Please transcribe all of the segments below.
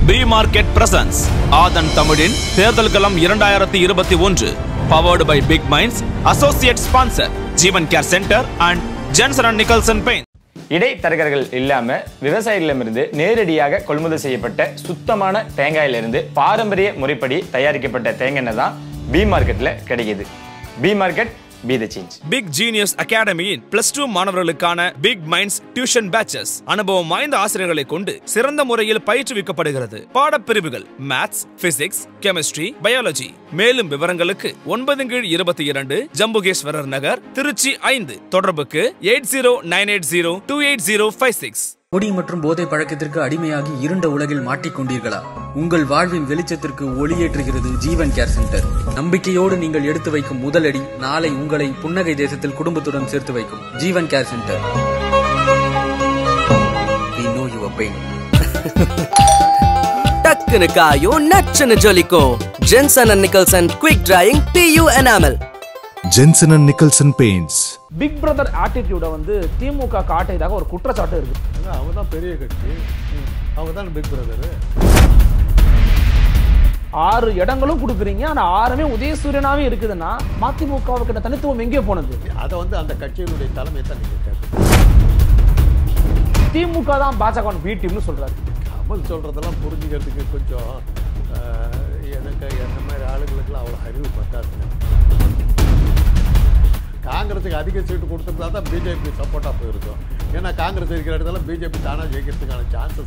B market presence ஆதன் தமிழின் தேர்தல் களம் இரண்டாயிரத்தி இருபத்தி ஒன்று powered by big minds associate sponsor Jeevan care centre and Jenson and Nicholson paint இடைத்தரகர்கள் இல்லாம விவசாயிகளிடமிருந்து நேரடியாக கொள்முதல் செய்யப்பட்ட சுத்தமான தேங்காயிலிருந்து பாரம்பரிய முறைப்படி தயாரிக்கப்பட்ட தேங்காய் எண்ணெய் தான் பி மார்க்கெட்ல கிடைக்குது B market be the change big genius அகாடமியின் பிளஸ் டூ மாணவர்களுக்கான பிக் மைண்ட்ஸ் டியூஷன் பேச்சஸ் அனுபவம் வாய்ந்த ஆசிரியர்களை கொண்டு சிறந்த முறையில் பயிற்றுவிக்கப்படுகிறது பாடப்பிரிவுகள் மேத்ஸ் பிசிக்ஸ் கெமிஸ்ட்ரி பயாலஜி மேலும் விவரங்களுக்கு ஒன்பது கீழ் இருபத்தி இரண்டு ஜம்புகேஸ்வரர் நகர் திருச்சி ஐந்து தொடர்புக்கு eight zero nine eight zero two eight zero five six குடி மற்றும் போதை பழக்கத்திற்கு அடிமையாகி இருண்ட உலகில் மாட்டிக்கொண்டீர்களா உங்கள் வாழ்வின் வெளிச்சத்திற்கு ஒளியேற்றுகிறது ஜீவன் கேர் சென்டர் நம்பிக்கையோடு நீங்கள் எடுத்து வைக்கும் முதலடி நாளை உங்களை புன்னகை தேசத்தில் குடும்பத்துடன் சேர்த்து வைக்கும் Jeevan care centre We know your pain. டக்குனு காயும் நச்சுன்னு ஜொலிக்கும் Jenson and Nicholson quick drying PU enamel Jensen and Nicholson Paints. Big brother attitude வந்து திமுக காட்டியதாக ஒரு குற்றச்சாட்டு இருக்கு அவங்க தான் பெரிய கட்சி அவங்க தான் பிக் பிரதரு ஆறு இடங்களும் கொடுக்குறீங்க ஆனா ஆறுமே உதயசூரியனாவே இருக்குதுன்னா மதிமுகவுக்கு இந்த தனித்துவம் எங்கே போனது அதை வந்து அந்த கட்சியினுடைய தலைமை தான் நீங்கள் கேட்கணும் திமுக தான் பாஜக பி டீம்னு சொல்றாரு கமல் சொல்கிறதெல்லாம் புரிஞ்சுக்கிறதுக்கு கொஞ்சம் ஆஹ், எனக்கு என்ன மாதிரி ஆளுங்களுக்கெல்லாம் அவ்வளோ அறிவு பத்தாதுங்க காங்கிரஸுக்கு அதிக சீட்டு கொடுத்துருந்தா தான் பிஜேபி சப்போர்ட்டாக போயிருக்கும் ஏன்னா காங்கிரஸ் இருக்கிற இடத்துல பிஜேபி தானாக ஜெயிக்கிறதுக்கான சான்சஸ்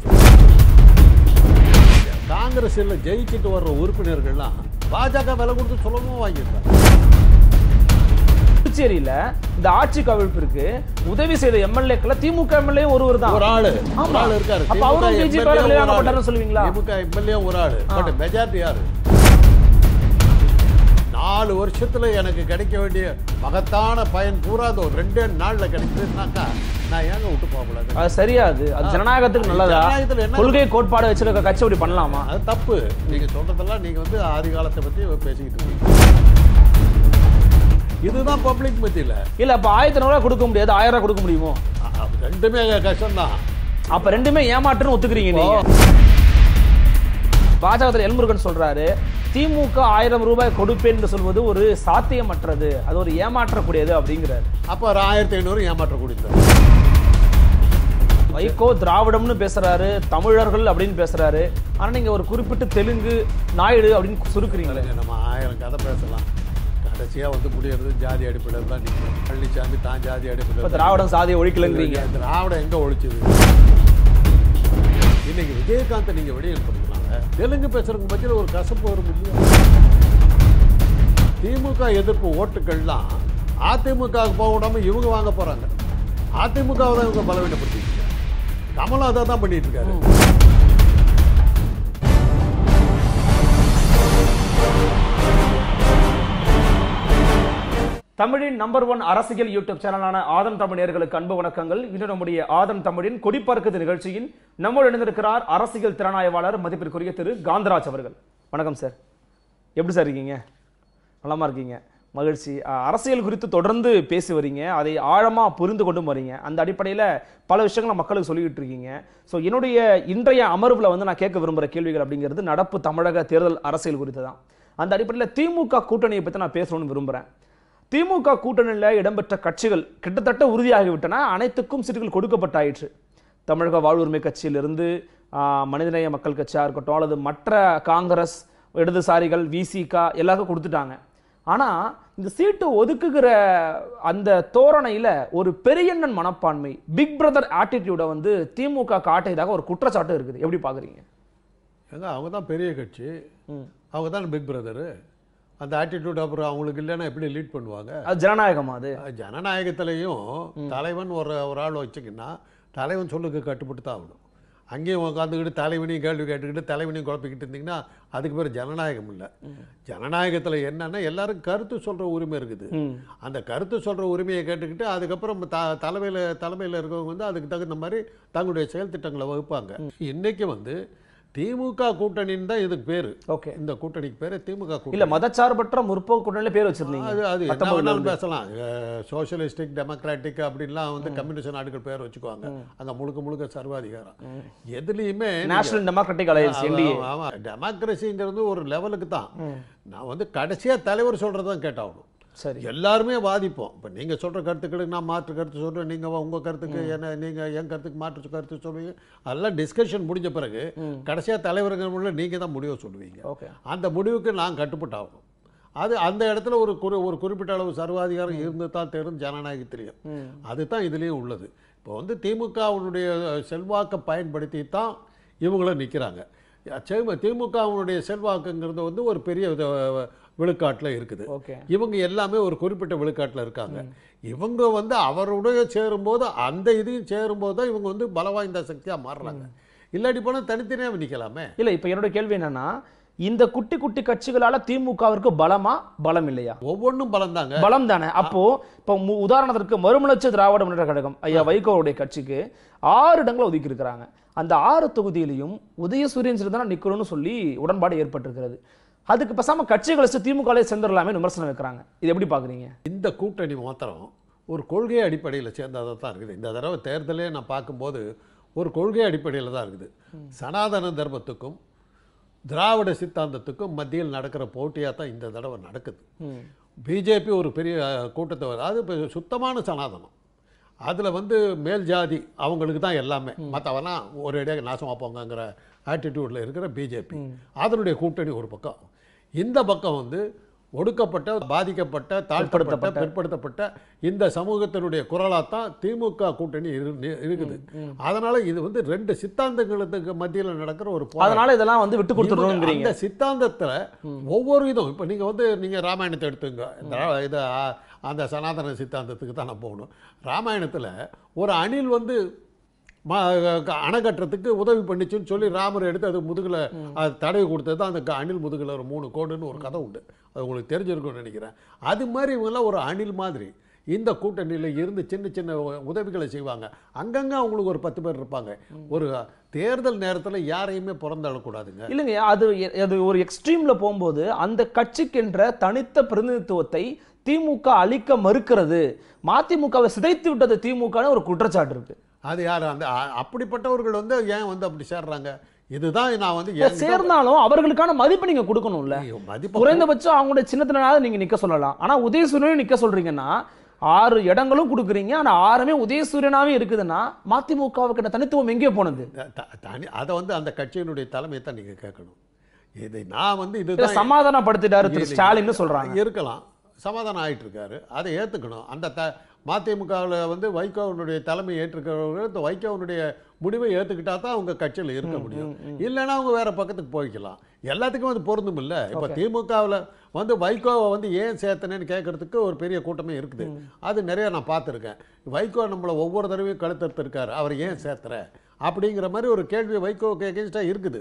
காங்கிரஸில் ஜெயிச்சுட்டு வர்ற உறுப்பினர்கள்லாம் பாஜக விலை கொடுத்து சுலபமாக வாங்கியிருக்காங்க புதுச்சேரியில இந்த ஆட்சி கவிழ்ப்பிற்கு உதவி செய்த எம்எல்ஏக்கள திமுக எம்எல்ஏ ஒருவர் தான் ஒரு ஆளு ஆமா. ஒரு ஆளு இருக்காரு அப்ப அவரும் பிஜேபி விளையாடப்பட்டாருன்னு சொல்லுவீங்களா திமுக எம்எல்ஏ ஒரு ஆளு பட் மெஜாரிட்டி யாரு நாலு வருஷத்துல எனக்கு கிடைக்க வேண்டிய மகத்தான பயன் பூரா அது ஒரு ரெண்டே நாள்ல கிடைக்குதுன்னாக்கா நான் ஏங்க விட்டு போகக்கூடாது அது சரியாது அது ஜனநாயகத்துக்கு நல்லதா ஜனநாயகத்துல என்ன- கொள்கை கோட்பாடு வச்சிருக்க கட்சி அப்படி பண்ணலாமா அது தப்பு நீங்க சொல்றதெல்லாம் நீங்க வந்து ஆதி காலத்தை பத்தி பேசிக்கிட்டு இருக்கீங்க இதுதான் பப்ளிக் மத்தியில இல்ல அப்ப ஆயிரத்தி ரூபாய் கொடுக்க முடியாது ஆயிரம் ரூபாய் கொடுக்க முடியுமோ அ- அது ரெண்டுமே கஷ்டம்தான் அப்ப ரெண்டுமே ஏமாற்றுன்னு ஒத்துக்கிறீங்க நீங்க பாஜகத்தில் எல்முருகன் சொல்றாரு திமுக ஆயிரம் ரூபாய் கொடுப்பேன் என்று சொல்வது ஒரு சாத்தியமற்றது அது ஒரு ஏமாற்றக்கூடியது அப்படிங்கிறாரு அப்ப ஒரு ஆயிரத்தி ஐநூறு ஏமாற்றக்கூடியது வைகோ திராவிடம்னு பேசுறாரு தமிழர்கள் அப்படின்னு பேசுறாரு ஆனா நீங்க ஒரு குறிப்பிட்டு தெலுங்கு நாயுடு அப்படின்னு சுருக்குறீங்களே இல்லைங்க, நம்ம ஆயிரம் கதை பேசலாம் கடைசியா வந்து முடியறது ஜாதி அடிப்படையில் தான் நிற்கும் பழனிசாமி தான் ஜாதி இப்ப அடிப்படையில் திராவிடம் சாதியை ஒழிக்கலங்கிறீங்க திராவிடம் எங்க ஒழிச்சது இன்னைக்கு விஜயகாந்தை நீங்க வெளியேற்படுத்தலாங்க தெலுங்கு பேசுறவங்க மத்தியில் ஒரு கசப்பு வரும் இல்லையா திமுக எதிர்ப்பு ஓட்டுகள்லாம் அதிமுகவுக்கு போக விடாம இவங்க வாங்க போறாங்க அதிமுகவை தான் இவங்க பலவீனப்படுத்திட்டு இருக்காங்க. கமலும் அதை தான் பண்ணிட்டு இருக்காரு தமிழின் நம்பர் ஒன் அரசியல் யூடியூப் சேனலான ஆதன் தமிழ் நேயர்களுக்கு அன்பு வணக்கங்கள் இன்று நம்முடைய ஆதன் தமிழின் கொடிப்பறக்குது நிகழ்ச்சியில் நம்மோடு இணைந்திருக்கிறார் அரசியல் திறனாய்வாளர் மதிப்பிற்குரிய திரு காந்தராஜ் அவர்கள் வணக்கம் சார் எப்படி சார் இருக்கீங்க நலமா இருக்கீங்க மகிழ்ச்சி அஹ், அரசியல் குறித்து தொடர்ந்து பேசி வரீங்க அதை ஆழமா புரிந்து கொண்டும் வரீங்க அந்த அடிப்படையில் பல விஷயங்களை மக்களுக்கு சொல்லிக்கிட்டு இருக்கீங்க ஸோ என்னுடைய இன்றைய அமர்வில் வந்து நான் கேட்க விரும்புகிற கேள்விகள் அப்படிங்கிறது நடப்பு தமிழக தேர்தல் அரசியல் குறித்து தான் அந்த அடிப்படையில் திமுக கூட்டணியை பற்றி நான் பேசணும்னு விரும்புகிறேன் திமுக கூட்டணியில் இடம்பெற்ற கட்சிகள் கிட்டத்தட்ட உறுதியாகிவிட்டன அனைத்துக்கும் சீட்டுகள் கொடுக்கப்பட்டாயிற்று தமிழக வாழ்வுரிமை கட்சியிலிருந்து ஆஹ், மனிதநேய மக்கள் கட்சியாக இருக்கட்டும் அல்லது மற்ற காங்கிரஸ் இடதுசாரிகள் விசிகா எல்லாருக்கும் கொடுத்துட்டாங்க ஆனால் இந்த சீட்டு ஒதுக்குகிற அந்த தோரணையில் ஒரு பெரியண்ணன் மனப்பான்மை பிக் பிரதர் ஆட்டிடியூடை வந்து திமுக காட்டியதாக ஒரு குற்றச்சாட்டு இருக்குது எப்படி பார்க்குறீங்க ஏங்க அவங்க தான் பெரிய கட்சி அவங்க தான் பிக் பிரதரு அந்த ஆட்டிடியூட் அப்புறம் அவங்களுக்கு இல்லைன்னா எப்படி லீட் பண்ணுவாங்க அது ஜனநாயகமா அது ஜனநாயகத்திலையும் தலைவன் ஒரு ஒரு ஆள் வச்சுக்கின்னா தலைவன் சொல்லுக்கு கட்டுப்பட்டு தான் ஆகணும் அங்கேயும் உட்காந்துக்கிட்டு தலைவனையும் கேள்வி கேட்டுக்கிட்டு தலைவனையும் குழப்பிக்கிட்டு இருந்தீங்கன்னா அதுக்கு பேர் ஜனநாயகம் இல்லை ஜனநாயகத்தில் என்னன்னா எல்லாரும் கருத்து சொல்கிற உரிமை இருக்குது அந்த கருத்து சொல்கிற உரிமையை கேட்டுக்கிட்டு அதுக்கப்புறம் த தலைமையில் தலைமையில் இருக்கவங்க வந்து அதுக்கு தகுந்த மாதிரி தங்களுடைய செயல் திட்டங்களை வகுப்பாங்க இன்னைக்கு வந்து திமுக கூட்டணின்னு தான் இதுக்கு பேரு ஓகே இந்த கூட்டணிக்கு பேரு திமுக கூட்டணி இல்ல மதச்சார்பற்ற முற்போக்கு கூட்டணியில பேர் வச்சிருந்தீங்க அது அது என்ன 19 ல வேணாலும் இருந்து. பேசலாம் சோஷியலிஸ்டிக் டெமோக்ராட்டிக் அப்படின்லாம் வந்து கம்யூனிஸ்ட் நாடுகள் பேர் வச்சுக்குவாங்க அங்க முழுக்க முழுக்க சர்வாதிகாரம் எதுலயுமே நீங்க- நேஷனல் டெமோக்ராட்டிக் அலையன்ஸ் ஆமா, என்டிஏ ஆமா டெமோக்ரஸிங்கிறது ஒரு லெவலுக்கு தான் நான் வந்து கடைசியா தலைவர் சொல்றதான் கேட்டாகணும் சரி எல்லாருமே வாதிப்போம் இப்போ நீங்க சொல்ற கருத்துக்களுக்கு நான் மாற்று கருத்து சொல்றேன் நீங்க உங்க கருத்துக்கு என்ன நீங்க என் கருத்துக்கு மாற்று கருத்து சொல்லுவீங்க அதெல்லாம் டிஸ்கஷன் முடிஞ்ச பிறகு கடைசியா தலைவர்கள் நீங்க தான் முடிவு சொல்லுவீங்க ஓகே அந்த முடிவுக்கு நான் கட்டுப்பட்டாகணும் அது அந்த இடத்துல ஒரு குறி ஒரு குறிப்பிட்ட அளவு சர்வாதிகாரம் இருந்து தான் தெரியும் ஜனநாயகத்திலையும் அதுதான் இதுலேயும் உள்ளது இப்போ வந்து திமுகவுடைய செல்வாக்கை பயன்படுத்தி தான் இவங்களும் நிற்கிறாங்க திமுகவுடைய செல்வாக்குங்கிறது வந்து ஒரு பெரிய விழுக்காட்டில் இருக்குது ஓகே இவங்க எல்லாமே ஒரு குறிப்பிட்ட விழுக்காட்டில் இருக்காங்க இவங்க வந்து அவருடைய சேரும்போது அந்த இதையும் சேரும்போது தான் இவங்க வந்து பலவாய்ந்த சக்தியாக மாறுறாங்க இல்லாட்டி போனால் தனித்தனியாக நிற்கலாமே இல்ல இப்ப என்னோட கேள்வி என்னன்னா இந்த குட்டி குட்டி கட்சிகளால திமுகவிற்கு பலமா பலம் இல்லையா ஒவ்வொன்றும் பலந்தாங்க பலம் தானே அப்போ இப்போ மு- உதாரணத்திற்கு மறுமலர்ச்சி திராவிட முன்னேற்ற கழகம் ஐயா வைகோவுடைய கட்சிக்கு ஆறு இடங்களை ஒதுக்கி இருக்கிறாங்க அந்த ஆறு தொகுதியிலையும் உதயசூரியன் சிறு தானே நிக்கணும்னு சொல்லி உடன்பாடு ஏற்பட்டிருக்கிறது அதுக்கு பேசாம கட்சிகளை வச்சு திமுக சேர்ந்துடலாமே விமர்சனம் வைக்கிறாங்க இது எப்படி பாக்குறீங்க இந்த கூட்டணி மாத்திரம் ஒரு கொள்கை அடிப்படையில் சேர்ந்ததாக தான் இருக்குது இந்த தடவை தேர்தலே நான் பார்க்கும்போது ஒரு கொள்கை அடிப்படையில் தான் இருக்குது சனாதன தர்மத்துக்கும் திராவிட சித்தாந்தத்துக்கும் மத்தியில் நடக்கிற போட்டியாக தான் இந்த தடவை நடக்குது பிஜேபி ஒரு பெரிய அஹ், கூட்டத்தை வரு- அது இப்போ சுத்தமான சனாதனம் அதில் வந்து மேல் ஜாதி அவங்களுக்கு தான் எல்லாமே மற்றவெல்லாம் ஒரு இடையே நாசமாக போங்கங்கிற ஆட்டிடியூடில் இருக்கிற பிஜேபி அதனுடைய கூட்டணி ஒரு பக்கம் இந்த பக்கம் வந்து ஒடுக்கப்பட்ட பாதிக்கப்பட்ட தாழ்த்தப்பட்ட பிற்படுத்தப்பட்ட இந்த சமூகத்தினுடைய குரலாக தான் திமுக கூட்டணி இரு- நி- இருக்குது அதனால இது வந்து ரெண்டு சித்தாந்தங்களுக்கு மத்தியில் நடக்கிற ஒரு போராட்டம். அதனால இதெல்லாம் வந்து விட்டு இவங்க கொடுத்துடணுங்கிறீங்க அந்த சித்தாந்தத்துல ஒவ்வொரு இதும் இப்போ நீங்க வந்து நீங்க ராமாயணத்தை எடுத்துங்க இந்த இது ஆ, அந்த சனாதன சித்தாந்தத்துக்கு தான் நான் போகணும் ராமாயணத்துல ஒரு அணில் வந்து ம- க- அணை கட்டுறதுக்கு உதவி பண்ணிச்சுன்னு சொல்லி ராமர் எடுத்து அது முதுகுல அது தடவி கொடுத்தது தான் அந்த க- அணில் முதுகுல ஒரு மூணு கோடுன்னு ஒரு கதை உண்டு அது உங்களுக்கு தெரிஞ்சிருக்கும்னு நினைக்கிறேன் அது மாதிரி இவங்கெல்லாம் ஒரு அணில் மாதிரி இந்த கூட்டணியில் இருந்து சின்ன சின்ன உ- உதவிகளை செய்வாங்க அங்கங்கே அவங்களுக்கு ஒரு பத்து பேர் இருப்பாங்க ஒரு தேர்தல் நேரத்தில் யாரையுமே புறந்தள்ளக்கூடாதுங்க இல்லைங்க அது எ- அது ஒரு எக்ஸ்ட்ரீம்ல போகும்போது அந்த கட்சிக்கென்ற தனித்த பிரதிநிதித்துவத்தை திமுக அழிக்க மறுக்கிறது மதிமுகவை சிதைத்து விட்டது திமுகன்னு ஒரு குற்றச்சாட்டு இருக்கு அது யார் அந்த அ- அப்படிப்பட்டவர்கள் வந்து ஏன் வந்து அப்படி சேர்றாங்க இதுதான் நான் வந்து என்கிட்ட- சேர்ந்தாலும் அவர்களுக்கான மதிப்பு நீங்க கொடுக்கணும்ல ஐயோ, மதிப்பு குறைந்தபட்சம் அவங்களுடைய சின்னத்தினால நீங்க நிக்க சொல்லலாம் ஆனா உதயசூரியனும் நிக்க சொல்றீங்கன்னா ஆறு இடங்களும் கொடுக்குறீங்க ஆனா ஆறுமே உதயசூரியனாவே இருக்குதுன்னா மதிமுகவுக்கு தனித்துவம் எங்கே போனது த- த- தனி அதை வந்து அந்த கட்சியினுடைய தலைமையை தான் நீங்க கேட்கணும் இது நான் வந்து இதை இதுதான் சமாதானப்படுத்திட்டாரு திரு ஸ்டாலின் சொல்றாங்க இருக்கலாம் சமாதானம் ஆயிட்டு இருக்காரு அதை ஏத்துக்கணும் அந்த த மதிமுகவில் வந்து வைகோவனுடைய தலைமை ஏற்றுக்கிறவர்கள் இந்த வைகோவனுடைய முடிவை ஏற்றுக்கிட்டா தான் அவங்க கட்சியில் இருக்க முடியும் இல்லைன்னா அவங்க வேற பக்கத்துக்கு போய்க்கலாம் எல்லாத்துக்கும் அது பொருந்தும் இல்லை இப்போ திமுகவில் வந்து வைகோவை வந்து ஏன் சேர்த்தனேன்னு கேட்கறதுக்கு ஒரு பெரிய கூட்டமே இருக்குது அது நிறைய நான் பார்த்துருக்கேன் வைகோ நம்மளை ஒவ்வொரு தடவையும் கழுத்தெடுத்திருக்காரு அவர் ஏன் சேர்த்துற அப்படிங்கிற மாதிரி ஒரு கேள்வி வைகோவுக்கு எகென்ஸ்டாக இருக்குது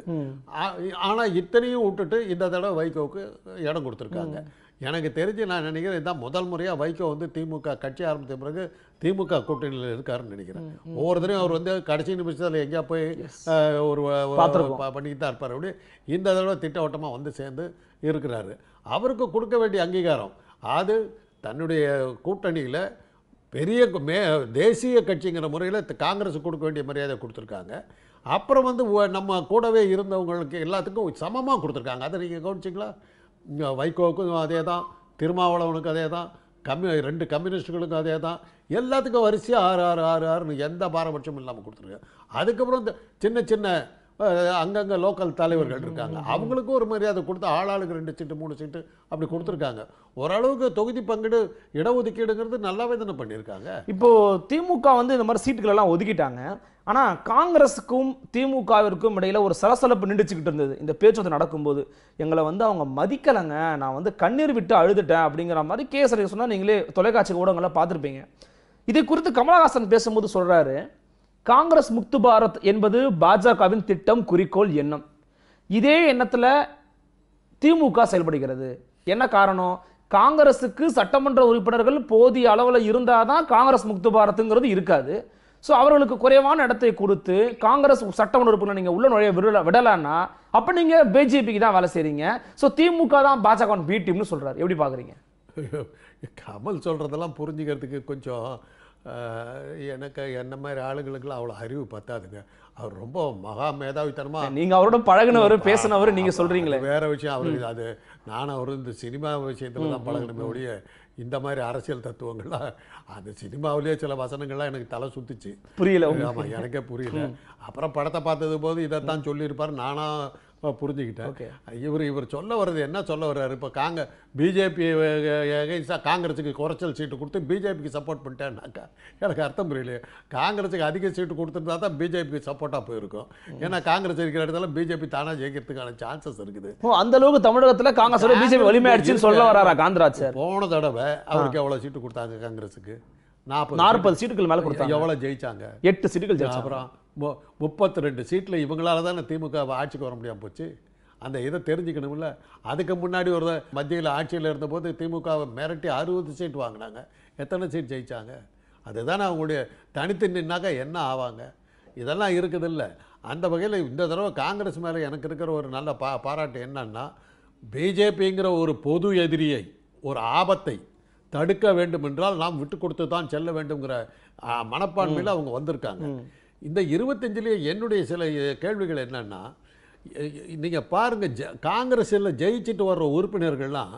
ஆனால் இத்தனையும் விட்டுட்டு இந்த தடவை வைகோவுக்கு இடம் கொடுத்துருக்காங்க எனக்கு தெரிஞ்சு நான் நினைக்கிறேன் இதான் முதல் முறையாக வைகோ வந்து திமுக கட்சி ஆரம்பித்த பிறகு திமுக கூட்டணியில் இருக்காருன்னு நினைக்கிறேன் ஒவ்வொரு தடவையும் அவர் வந்து கடைசி நிமிஷத்தில் எங்கேயா போய் அஹ், ஒரு வ- பார்த்திருக்கோம். ப- பண்ணிக்கிட்டு தான் இருப்பார் அப்படி இந்த தடவை திட்டவட்டமாக வந்து சேர்ந்து இருக்கிறாரு அவருக்கு கொடுக்க வேண்டிய அங்கீகாரம் அது தன்னுடைய கூட்டணியில் பெரிய கு- மே தேசிய கட்சிங்கிற முறையில் காங்கிரஸ் கொடுக்க வேண்டிய மரியாதை கொடுத்துருக்காங்க அப்புறம் வந்து ஒ- நம்ம கூடவே இருந்தவங்களுக்கு எல்லாத்துக்கும் சமமாக கொடுத்துருக்காங்க அதை நீங்கள் கவனிச்சிங்களா இங்க வைகோவுக்கும் அதே தான் திருமாவளவனுக்கும் அதே தான் கம்யூ ரெண்டு கம்யூனிஸ்டுகளுக்கும் அதே தான் எல்லாத்துக்கும் வரிசையாக ஆறு ஆறு ஆறு ஆறுன்னு எந்த பாரபட்சமும் இல்லாமல் கொடுத்துருக்காங்க அதுக்கப்புறம் இந்த சின்ன சின்ன அஹ், அங்கங்க லோக்கல் தலைவர்கள் இருக்காங்க அவங்களுக்கும் ஒரு மரியாதை கொடுத்து ஆளாளுக்கு ரெண்டு சீட்டு மூணு சீட்டு அப்படி கொடுத்துருக்காங்க ஓரளவுக்கு தொகுதி பங்கீடு இடஒதுக்கீடுங்கிறது நல்லாவே தானே பண்ணியிருக்காங்க இப்போ திமுக வந்து இந்த மாதிரி சீட்டுகள் எல்லாம் ஒதுக்கிட்டாங்க ஆனா காங்கிரஸுக்கும் திமுகவிற்கும் இடையில ஒரு சலசலப்பு நின்றுச்சுக்கிட்டு இருந்தது இந்த பேச்சுவார்த்தை நடக்கும்போது எங்களை வந்து அவங்க மதிக்கலைங்க நான் வந்து கண்ணீர் விட்டு அழுதுட்டேன் அப்படிங்கிற மாதிரி கேசரி சொன்னா நீங்களே தொலைக்காட்சி ஊடகங்களை பார்த்துருப்பீங்க இதை குறித்து கமலஹாசன் பேசும்போது சொல்றாரு காங்கிரஸ் முக்து பாரத் என்பது பாஜகவின் திட்டம் குறிக்கோள் எண்ணம் இதே எண்ணத்துல திமுக செயல்படுகிறது என்ன காரணம் காங்கிரஸுக்கு சட்டமன்ற உறுப்பினர்கள் போதிய அளவில் இருந்தால் தான் காங்கிரஸ் முக்து பாரத்துங்கிறது இருக்காது ஸோ அவர்களுக்கு குறைவான இடத்தை கொடுத்து காங்கிரஸ் சட்டமன்ற உறுப்பினர் நீங்க உள்ள நுழைய விடல விடலான்னா அப்ப நீங்க பிஜேபிக்கு தான் வேலை செய்றீங்க ஸோ திமுக தான் பாஜக பி டீம்னு சொல்றாரு எப்படி பாக்குறீங்க கமல் சொல்கிறதெல்லாம் புரிஞ்சுக்கிறதுக்கு கொஞ்சம் அஹ், எனக்கு என்ன மாதிரி ஆளுங்களுக்கெல்லாம் அவ்வளோ அறிவு பத்தாதுங்க அவர் ரொம்ப மகா மேதாவித்தனமா நீங்க அவரோட பழகுனவர் பேசினவர் நீங்க சொல்றீங்களே அது வேற விஷயம் அவருக்கு அது நான் அவர் இந்த சினிமா விஷயத்துல தான் பழகணுமே ஒழிய இந்த மாதிரி அரசியல் தத்துவங்கள்லாம் அந்த சினிமாவிலேயே சில வசனங்கள்லாம் எனக்கு தலை சுத்துச்சு புரியல ஆமா எனக்கே புரியல அப்புறம் படத்தை பார்த்தது போது இதைத்தான் சொல்லியிருப்பார் நானா அஹ், புரிஞ்சுக்கிட்டேன் Okay. இவர் இவர் சொல்ல வர்றது என்ன சொல்ல வர்றாரு இப்போ காங்க பிஜேபி காங்கிரஸுக்கு குறைச்சல் சீட்டு கொடுத்து பிஜேபிக்கு சப்போர்ட் பண்ணிட்டேன்னாக்கா எனக்கு அர்த்தம் புரியலையே காங்கிரஸுக்கு அதிக சீட்டு கொடுத்துருந்தா தான் பிஜேபிக்கு சப்போர்ட்டாக போயிருக்கும் ஏன்னா காங்கிரஸ் இருக்கிற இடத்துல பிஜேபி தானாக ஜெயிக்கிறதுக்கான சான்சஸ் இருக்குது ஓ அந்த அளவுக்கு தமிழகத்துல காங்கிரஸோட பிஜேபி வலிமையாயிடுச்சுன்னு சொல்ல வராரா காந்தராஜ் சார் போன தடவை அவருக்கு எவ்வளோ சீட்டு கொடுத்தாங்க காங்கிரஸுக்கு நாற்பது நாற்பது சீட்டுகள் மேல கொடுத்தாங்க எவ்வளோ ஜெயிச்சாங்க எட்டு சீட்டுகள் ஜெயிச்சாங்க அப்புறம் மு- முப்பத்தி ரெண்டு சீட்டில் இவங்களால தானே திமுக ஆட்சிக்கு வர முடியாம போச்சு அந்த இதை தெரிஞ்சுக்கணும்ல அதுக்கு முன்னாடி ஒரு மத்தியில் ஆட்சியில் இருந்தபோது திமுகவை மிரட்டி அறுபது சீட் வாங்கினாங்க எத்தனை சீட் ஜெயிச்சாங்க அதுதானே அவங்களுடைய தனித்து நின்னாக்கா என்ன ஆவாங்க இதெல்லாம் இருக்குதில்ல அந்த வகையில் இந்த தடவை காங்கிரஸ் மேலே எனக்கு இருக்கிற ஒரு நல்ல பா பாராட்டு என்னன்னா பிஜேபிங்கிற ஒரு பொது எதிரியை ஒரு ஆபத்தை தடுக்க வேண்டும் என்றால் நாம் விட்டு கொடுத்து தான் செல்ல வேண்டுங்கிற ஆ, மனப்பான்மையில் அவங்க வந்திருக்காங்க இந்த இருபத்தஞ்சிலேயே என்னுடைய சில அஹ், கேள்விகள் என்னன்னா எ- எ- நீங்க பாருங்க ஜ காங்கிரஸில் ஜெயிச்சிட்டு வர்ற உறுப்பினர்கள்லாம்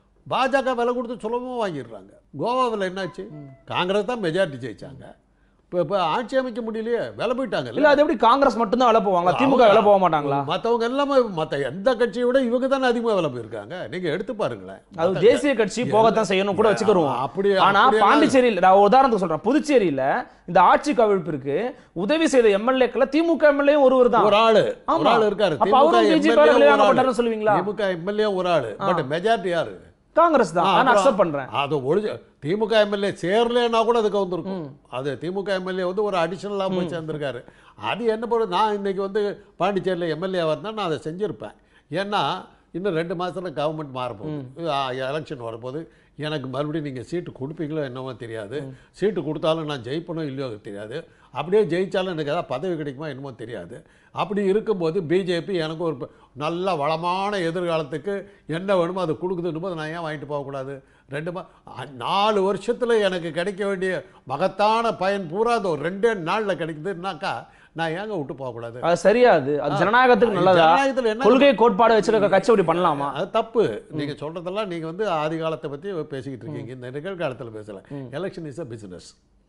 பாஜக விலை கொடுத்து சுலபமாக வாங்கிடுறாங்க கோவாவில் என்னாச்சு காங்கிரஸ் தான் மெஜாரிட்டி ஜெயிச்சாங்க இப்போ இப்போ ஆட்சி அமைக்க முடியலையே விலை போயிட்டாங்கல்ல இல்ல அது எப்படி காங்கிரஸ் மட்டும்தான் விலை போவாங்களா திமுக விலை போக மாட்டாங்களா மற்றவங்க எல்லாமே மற்ற எந்த கட்சியை விட இவங்க தானே அதிகமாக விலை போயிருக்காங்க நீங்க எடுத்து பாருங்களேன் அது தேசிய கட்சி போகத்தான் செய்யணும் கூட வச்சுக்கிருவோம் அப்படி ஆனா அப்படியெல்லாம் பாண்டிச்சேரியில் நான் ஒரு உதாரணத்துக்கு சொல்றேன் புதுச்சேரியில இந்த ஆட்சி கவிழ்ப்பிற்கு உதவி செய்த எம்எல்ஏக்கள் திமுக எம்எல்ஏ ஒருவர் தான் ஒரு ஆளு ஆமா. ஒரு ஆளு இருக்காரு அப்ப அவரும் திமுக BJP MLA ல ஒரு விளையாடப்பட்டாருன்னு ஆளு. சொல்லுவீங்களா? திமுக எம்எல்ஏ ஒரு ஆளு பட் மெஜாரிட்டி யாரு காங்கிரஸ் தான் நான் அப்புறம் அக்செப்ட் பண்றேன் அது ஒழிஞ்ச திமுக எம்எல்ஏ சேரலன்னா கூட அதுக்கு வந்திருக்கும் அது திமுக எம்எல்ஏ வந்து ஒரு அடிஷனலாக போய் சேர்ந்திருக்காரு அது என்ன போல நான் இன்னைக்கு வந்து பாண்டிச்சேரியில் எம்எல்ஏ இருந்தால் நான் அதை செஞ்சிருப்பேன் ஏன்னா இன்னும் ரெண்டு மாசத்துல கவர்மெண்ட் மாறப்போகுது எலெக்ஷன் வரப்போகுது எனக்கு மறுபடியும் நீங்கள் சீட்டு கொடுப்பீங்களோ என்னவோ தெரியாது சீட்டு கொடுத்தாலும் நான் ஜெயிப்பனோ இல்லையோ தெரியாது அப்படியே ஜெயிச்சாலும் எனக்கு ஏதாவது பதவி கிடைக்குமா என்னமோ தெரியாது அப்படி இருக்கும்போது பிஜேபி எனக்கு ஒரு ப- நல்ல வளமான எதிர்காலத்துக்கு என்ன வேணுமோ அதை கொடுக்குதுன்னு போது நான் ஏன் வாங்கிட்டு போகக்கூடாது ரெண்டு மா அ- நாலு வருஷத்தில் எனக்கு கிடைக்க வேண்டிய மகத்தான பயன் பூரா அது ஒரு ரெண்டே நாளில் கிடைக்குதுன்னாக்கா நான் ஏங்க விட்டு போகக்கூடாது அது சரியா அது அது ஜனநாயகத்துக்கு நல்லதா ஜனநாயகத்துல என்ன கொள்கை கோட்பாடு வச்சிருக்க கட்சி அப்படி பண்ணலாமா அது தப்பு நீங்க சொல்றதெல்லாம் நீங்க வந்து ஆதி காலத்தை பத்தி பேசிக்கிட்டு இருக்கீங்க இந்த நிகழ்காலத்தில் பேசல எலெக்ஷன் இஸ் அ பிசினஸ்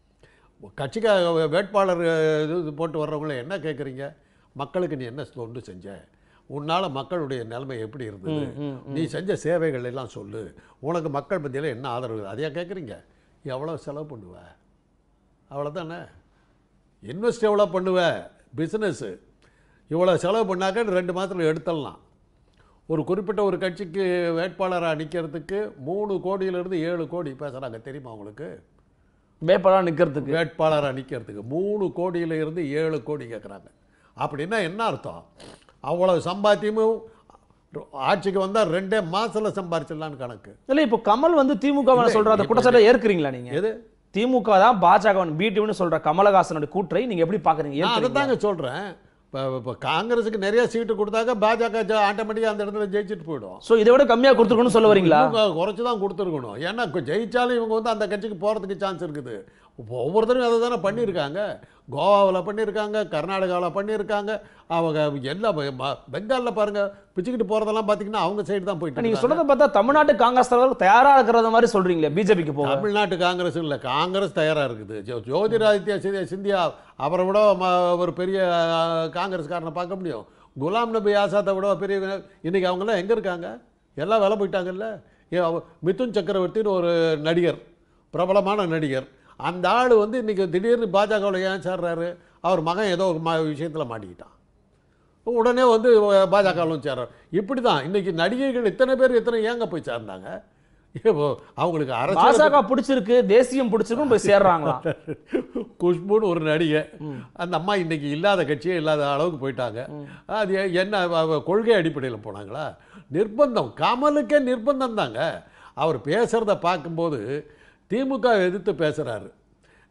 கட்சிக்கு வேட்பாளர் இது இது போட்டு வர்றவங்கள என்ன கேட்குறீங்க மக்களுக்கு நீ என்ன தொண்டு செஞ்ச உன்னால மக்களுடைய நிலைமை எப்படி இருந்தது நீ செஞ்ச சேவைகள் எல்லாம் சொல்லு உனக்கு மக்கள் மத்தியில் என்ன ஆதரவு அதையா கேட்குறீங்க எவ்வளோ செலவு பண்ணுவ அவ்வளோதானே இன்வெஸ்ட் எவ்வளோ பண்ணுவ பிஸ்னஸ்ஸு இவ்வளோ செலவு பண்ணாக்க ரெண்டு மாதத்தில் எடுத்துடலாம் ஒரு குறிப்பிட்ட ஒரு கட்சிக்கு வேட்பாளராக நிற்கிறதுக்கு மூணு கோடியிலிருந்து ஏழு கோடி பேசுகிறாங்க தெரியுமா உங்களுக்கு வேட்பாளர் நிக்கிறதுக்கு வேட்பாளராக நிற்கிறதுக்கு மூணு கோடியில இருந்து ஏழு கோடி கேட்குறாங்க அப்படின்னா என்ன அர்த்தம் அவ்வளவு சம்பாத்தியமும் ஆட்சிக்கு வந்தால் ரெண்டே மாசத்துல சம்பாரிச்சிடலான்னு கணக்கு இல்ல இப்போ கமல் வந்து திமுக மேல சொல்ற அந்த குற்றச்சாட்டை ஏற்கிறீங்களா நீங்க எது திமுக தான் பாஜக பி டீம்னு சொல்ற கமலஹாசனோட கூற்றை நீங்க எப்படி பாக்குறீங்க நான் அதை ஏற்கிறீங்களா? தாங்க சொல்கிறேன் இப்போ இப்போ காங்கிரஸுக்கு நிறைய சீட்டு கொடுத்தாக்க பாஜக ஆட்டோமேட்டிக்காக அந்த இடத்துல ஜெயிச்சுட்டு போயிடும் சோ இதை விட கம்மியா கொடுத்துருக்கணும்னு சொல்ல வரீங்களா இவங்க குறைச்சு தான் கொடுத்துருக்கணும் ஏன்னா கொ- ஜெயிச்சாலும் இவங்க வந்து அந்த கட்சிக்கு போகிறதுக்கு சான்ஸ் இருக்குது இப்போ ஒவ்வொருத்தரும் அதை தானே பண்ணியிருக்காங்க கோவாவில் பண்ணியிருக்காங்க கர்நாடகாவில் பண்ணியிருக்காங்க அவங்க எல்லா பெங்காலில் பாருங்க பிச்சுக்கிட்டு போகிறதெல்லாம் பார்த்தீங்கன்னா அவங்க சைடு தான் போயிட்டு நீங்க இருக்காங்க. சொல்றத பார்த்தா தமிழ்நாட்டு காங்கிரஸ் தலைவர் தயாரா இருக்கிறத மாதிரி சொல்றீங்களே பிஜேபிக்கு போக தமிழ்நாட்டு காங்கிரஸ் இல்லை காங்கிரஸ் தயாராக இருக்குது ஜோ- ஜோதிராதித்யா சிந்தியா சிந்தியா அவரை விட ம- ஒரு பெரிய அஹ், காங்கிரஸ்காரனை பார்க்க முடியும் குலாம் நபி ஆசாத்தை விட பெரிய இன்னைக்கு அவங்கெல்லாம் எங்கே இருக்காங்க எல்லாம் வேலை போயிட்டாங்கல்ல ஏ, அவ- மிதுன் சக்கரவர்த்தின்னு ஒரு நடிகர் பிரபலமான நடிகர் அந்த ஆள் வந்து இன்னைக்கு திடீர்னு பாஜகவில் ஏன் சேர்றாரு அவர் மகன் ஏதோ ஒரு ம விஷயத்தில் மாட்டிக்கிட்டான் உடனே வந்து பாஜகவிலும் சேர்றார் இப்படி தான் இன்னைக்கு நடிகைகள் இத்தனை பேர் இத்தனை ஏங்க போய் சேர்ந்தாங்க இப்போ அவங்களுக்கு அரசியல் பாஜக பிடிச்சிருக்கு தேசியம் பிடிச்சிருக்கும் போய் சேர்றாங்களா குஷ்புன்னு ஒரு நடிகை அந்த அம்மா இன்னைக்கு இல்லாத கட்சியே இல்லாத அளவுக்கு போயிட்டாங்க அது எ- என்ன அவ- அவ கொள்கை அடிப்படையில் போனாங்களா நிர்பந்தம் கமலுக்கே நிர்பந்தம் தாங்க அவர் பேசுகிறத பார்க்கும்போது திமுக எதிர்த்து பேசுகிறாரு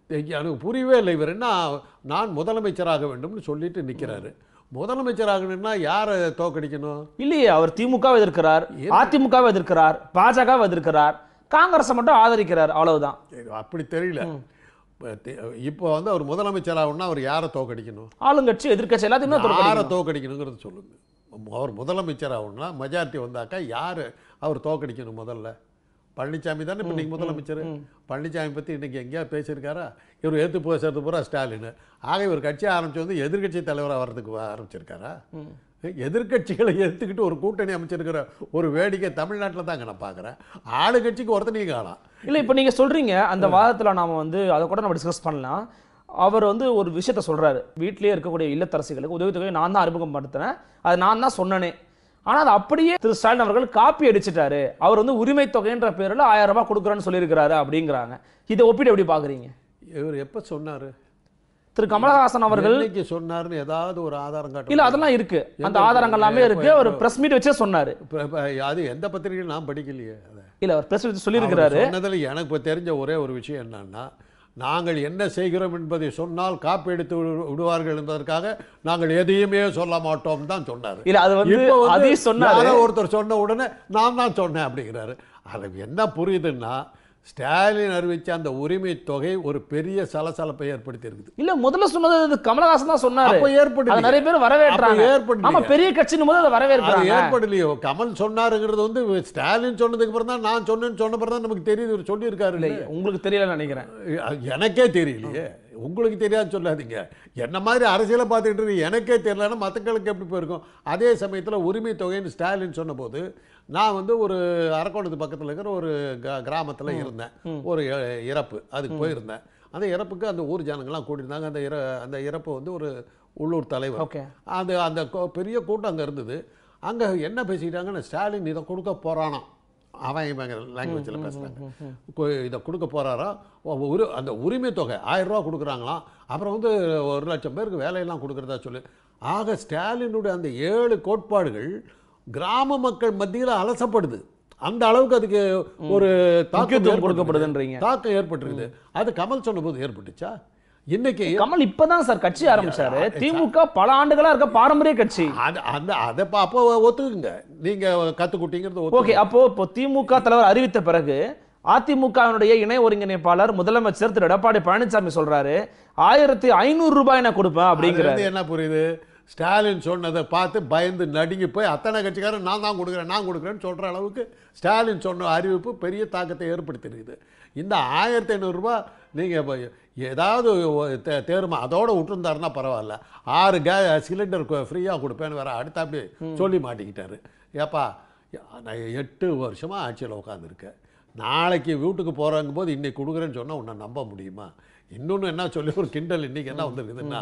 எனக்கு புரியவே இல்லை இவர் என்ன நான் முதலமைச்சராக வேண்டும்னு சொல்லிட்டு நிற்கிறாரு முதலமைச்சராகணும்னா யாரை தோக்கடிக்கணும் இல்லையே அவர் திமுகவை எதிர்க்கிறார் அதிமுகவை எதிர்க்கிறார் பாஜகவை எதிர்க்கிறார் காங்கிரஸை மட்டும் ஆதரிக்கிறார் அவ்வளவுதான் சரி, அப்படி தெரியல இப்ப தெ- இப்போ வந்து அவர் முதலமைச்சராகணும்னா அவர் யாரை தோக்கடிக்கணும் ஆளுங்கட்சி எதிர்க்கட்சி எல்லாத்தையுமே யாரை தோற்கடிக்கணும். தோக்கடிக்கணுங்கிறது சொல்லுங்க அவர் முதலமைச்சர் ஆகணும்னா மெஜாரிட்டி வந்தாக்கா யார் அவர் தோக்கடிக்கணும் முதல்ல பழனிசாமி தானே இப்போ இன்னைக்கு முதலமைச்சர் பழனிசாமி பற்றி இன்னைக்கு எங்கேயா பேசியிருக்காரா இவர் ஏற்று பேசுறது பூரா ஸ்டாலின் ஆக இவர் கட்சி ஆரம்பிச்சு வந்து எதிர்க்கட்சி தலைவராக வர்றதுக்கு ஆரம்பிச்சிருக்காரா எதிர்க்கட்சிகளை எடுத்துக்கிட்டு ஒரு கூட்டணி அமைச்சிருக்கிற ஒரு வேடிக்கை தமிழ்நாட்டில் தாங்க நான் பார்க்குறேன் ஆளுங்கட்சிக்கு ஒருத்தனையும் காணாம் இல்ல இப்ப நீங்க சொல்றீங்க அந்த வாதத்துல நாம வந்து அதை கூட நம்ம டிஸ்கஸ் பண்ணலாம் அவர் வந்து ஒரு விஷயத்த சொல்றாரு வீட்டிலேயே இருக்கக்கூடிய இல்லத்தரசிகளுக்கு உதவித்தொகை நான் தான் அறிமுகப்படுத்தினேன் அது நான் தான் சொன்னனே ஆனா அது அப்படியே திரு ஸ்டாலின் அவர்கள் காப்பி அடிச்சிட்டாரு அவர் வந்து உரிமை தொகைன்ற பேர்ல ஆயிரம் ரூபாய் கொடுக்குறேன்னு சொல்லியிருக்கிறாரு அப்படிங்கிறாங்க இதை ஒப்பிட்டு எப்படி பாக்குறீங்க இவர் எப்போ சொன்னார் திரு கமலஹாசன் அவர்கள் என்னைக்கு சொன்னார்னு ஏதாவது ஒரு ஆதாரம் காட்ட இல்ல அதெல்லாம் இருக்கு அந்த ஆதாரங்கள் எல்லாமே இருக்கு அவர் பிரஸ் மீட் வச்சே சொன்னாரு இப்ப- இப்ப அது எந்த பத்திரிகையும் நான் படிக்கலையே அதை இல்ல அவர் பிரஸ் மீட் சொல்லியிருக்கிறாரு அவர் சொன்னதுல எனக்கு இப்போ தெரிஞ்ச ஒரே ஒரு விஷயம் என்னன்னா நாங்கள் என்ன செய்கிறோம் என்பதை சொன்னால் காப்பி எடுத்து விடு- விடுவார்கள் என்பதற்காக நாங்கள் எதையுமே சொல்ல மாட்டோம் தான் சொன்னார் இல்ல அது வந்து இப்போ வந்து அதையும் சொன்னாரு யாரோ ஒருத்தர் சொன்ன உடனே நான் தான் சொன்னேன் அப்படிங்கிறாரு அது என்ன புரியுதுன்னா ஸ்டாலின் அறிவிச்ச அந்த உரிமை தொகை ஒரு பெரிய சலசலப்பை ஏற்படுத்தி இருக்குது இல்ல முதல்ல சொன்னது இது கமலஹாசன் தான் சொன்னாரு அப்ப ஏற்படலையே. அது நிறைய பேர் வரவேற்றாங்க அப்ப ஏற்படலையே. ஆமா பெரிய கட்சின்னு போது அதை அது வரவேற்கிறாங்க ஏற்படலையோ கமல் சொன்னாருங்கிறது வந்து ஸ்டாலின் சொன்னதுக்கு அப்புறம் தான் நான் சொன்னேன்னு சொன்ன பிறகு தான் நமக்கு தெரியுது இவர் சொல்லியிருக்காரு இல்ல உங்களுக்கு தெரியல நினைக்கிறேன் எனக்கே தெரியலையே உங்களுக்கு தெரியாது சொல்லாதீங்க என்ன மாதிரி அரசியலை பார்த்துக்கிட்டு இருக்கு எனக்கே தெரியலன்னா மற்றங்களுக்கு எப்படி போயிருக்கும் அதே சமயத்தில் உரிமை தொகைன்னு ஸ்டாலின் சொன்னபோது நான் வந்து ஒரு அரக்கோணத்து பக்கத்தில் இருக்கிற ஒரு கிராமத்தில் இருந்தேன் ஒரு இ- இறப்பு அதுக்கு போயிருந்தேன் அந்த இறப்புக்கு அந்த ஊர் ஜனங்கள்லாம் கூட்டியிருந்தாங்க அந்த இற அந்த இறப்பு வந்து ஒரு உள்ளூர் தலைவர் ஓகே அது அந்த கொ- பெரிய கூட்டம் அங்கே இருந்தது அங்கே என்ன பேசிக்கிட்டாங்கன்னா ஸ்டாலின் இதை கொடுக்க போகிறானாம் அவன் இவங்க லாங்குவேஜில் பேசுகிறாங்க இதை கொடுக்க போகிறாரா ஒரு அந்த உரிமை தொகை ஆயிரம் ரூபா கொடுக்குறாங்களாம் அப்புறம் வந்து ஒரு லட்சம் பேருக்கு வேலையெல்லாம் கொடுக்குறதா சொல்லி ஆக ஸ்டாலினுடைய அந்த ஏழு கோட்பாடுகள் கிராம மக்கள் மத்தியில் அலசப்படுது அந்த அளவுக்கு அதுக்கு ஒரு தாக்கம் முக்கியத்துவம் ஏற்பட்டிருக்குது. கொடுக்கப்படுதுன்றீங்க. தாக்கம் ஏற்பட்டிருக்குது அது கமல் சொன்னபோது ஏற்பட்டுச்சா இன்னைக்கு கமல் இப்பதான் சார் கட்சி ஆரம்பிச்சாரு திமுக பல ஆண்டுகளா இருக்க பாரம்பரிய கட்சி அது அந்த அதை பா- அப்போ ஒத்துக்குங்க நீங்க கத்துக்குட்டீங்கிறது ஓகே ஒத்துக்குங்க. அப்போ இப்போ திமுக தலைவர் அறிவித்த பிறகு அதிமுகவினுடைய இணை ஒருங்கிணைப்பாளர் முதலமைச்சர் திரு எடப்பாடி பழனிசாமி சொல்றாரு ஆயிரத்தி ஐநூறு ரூபாய் நான் கொடுப்பேன் அதுல அப்படிங்கிறாரு இருந்து என்ன புரியுது ஸ்டாலின் சொன்னதை பார்த்து பயந்து நடுங்கி போய் அத்தனை கட்சிக்காரன் நான் தான் கொடுக்குறேன் நான் கொடுக்குறேன்னு சொல்ற அளவுக்கு ஸ்டாலின் சொன்ன அறிவிப்பு பெரிய தாக்கத்தை ஏற்படுத்தியிருக்குது இந்த ஆயிரத்தி ஐநூறுரூபா நீங்கள் ஏதாவது ஒ- தே- தேர்மா அதோட விட்டுருந்தாருன்னா பரவாயில்ல ஆறு கே சிலிண்டர் ஃப்ரீயாக கொடுப்பேன்னு வேற அடுத்தாப்படி சொல்லி மாட்டிக்கிட்டாரு ஏப்பா நான் எட்டு வருஷமா ஆட்சியில் உட்காந்துருக்கேன் நாளைக்கு வீட்டுக்கு போகிறாங்க போது இன்னைக்கு கொடுக்குறேன்னு சொன்னால் உன்னை நம்ப முடியுமா இன்னொன்று என்ன சொல்லி ஒரு கிண்டல் இன்னைக்கு என்ன வந்திருக்குதுன்னா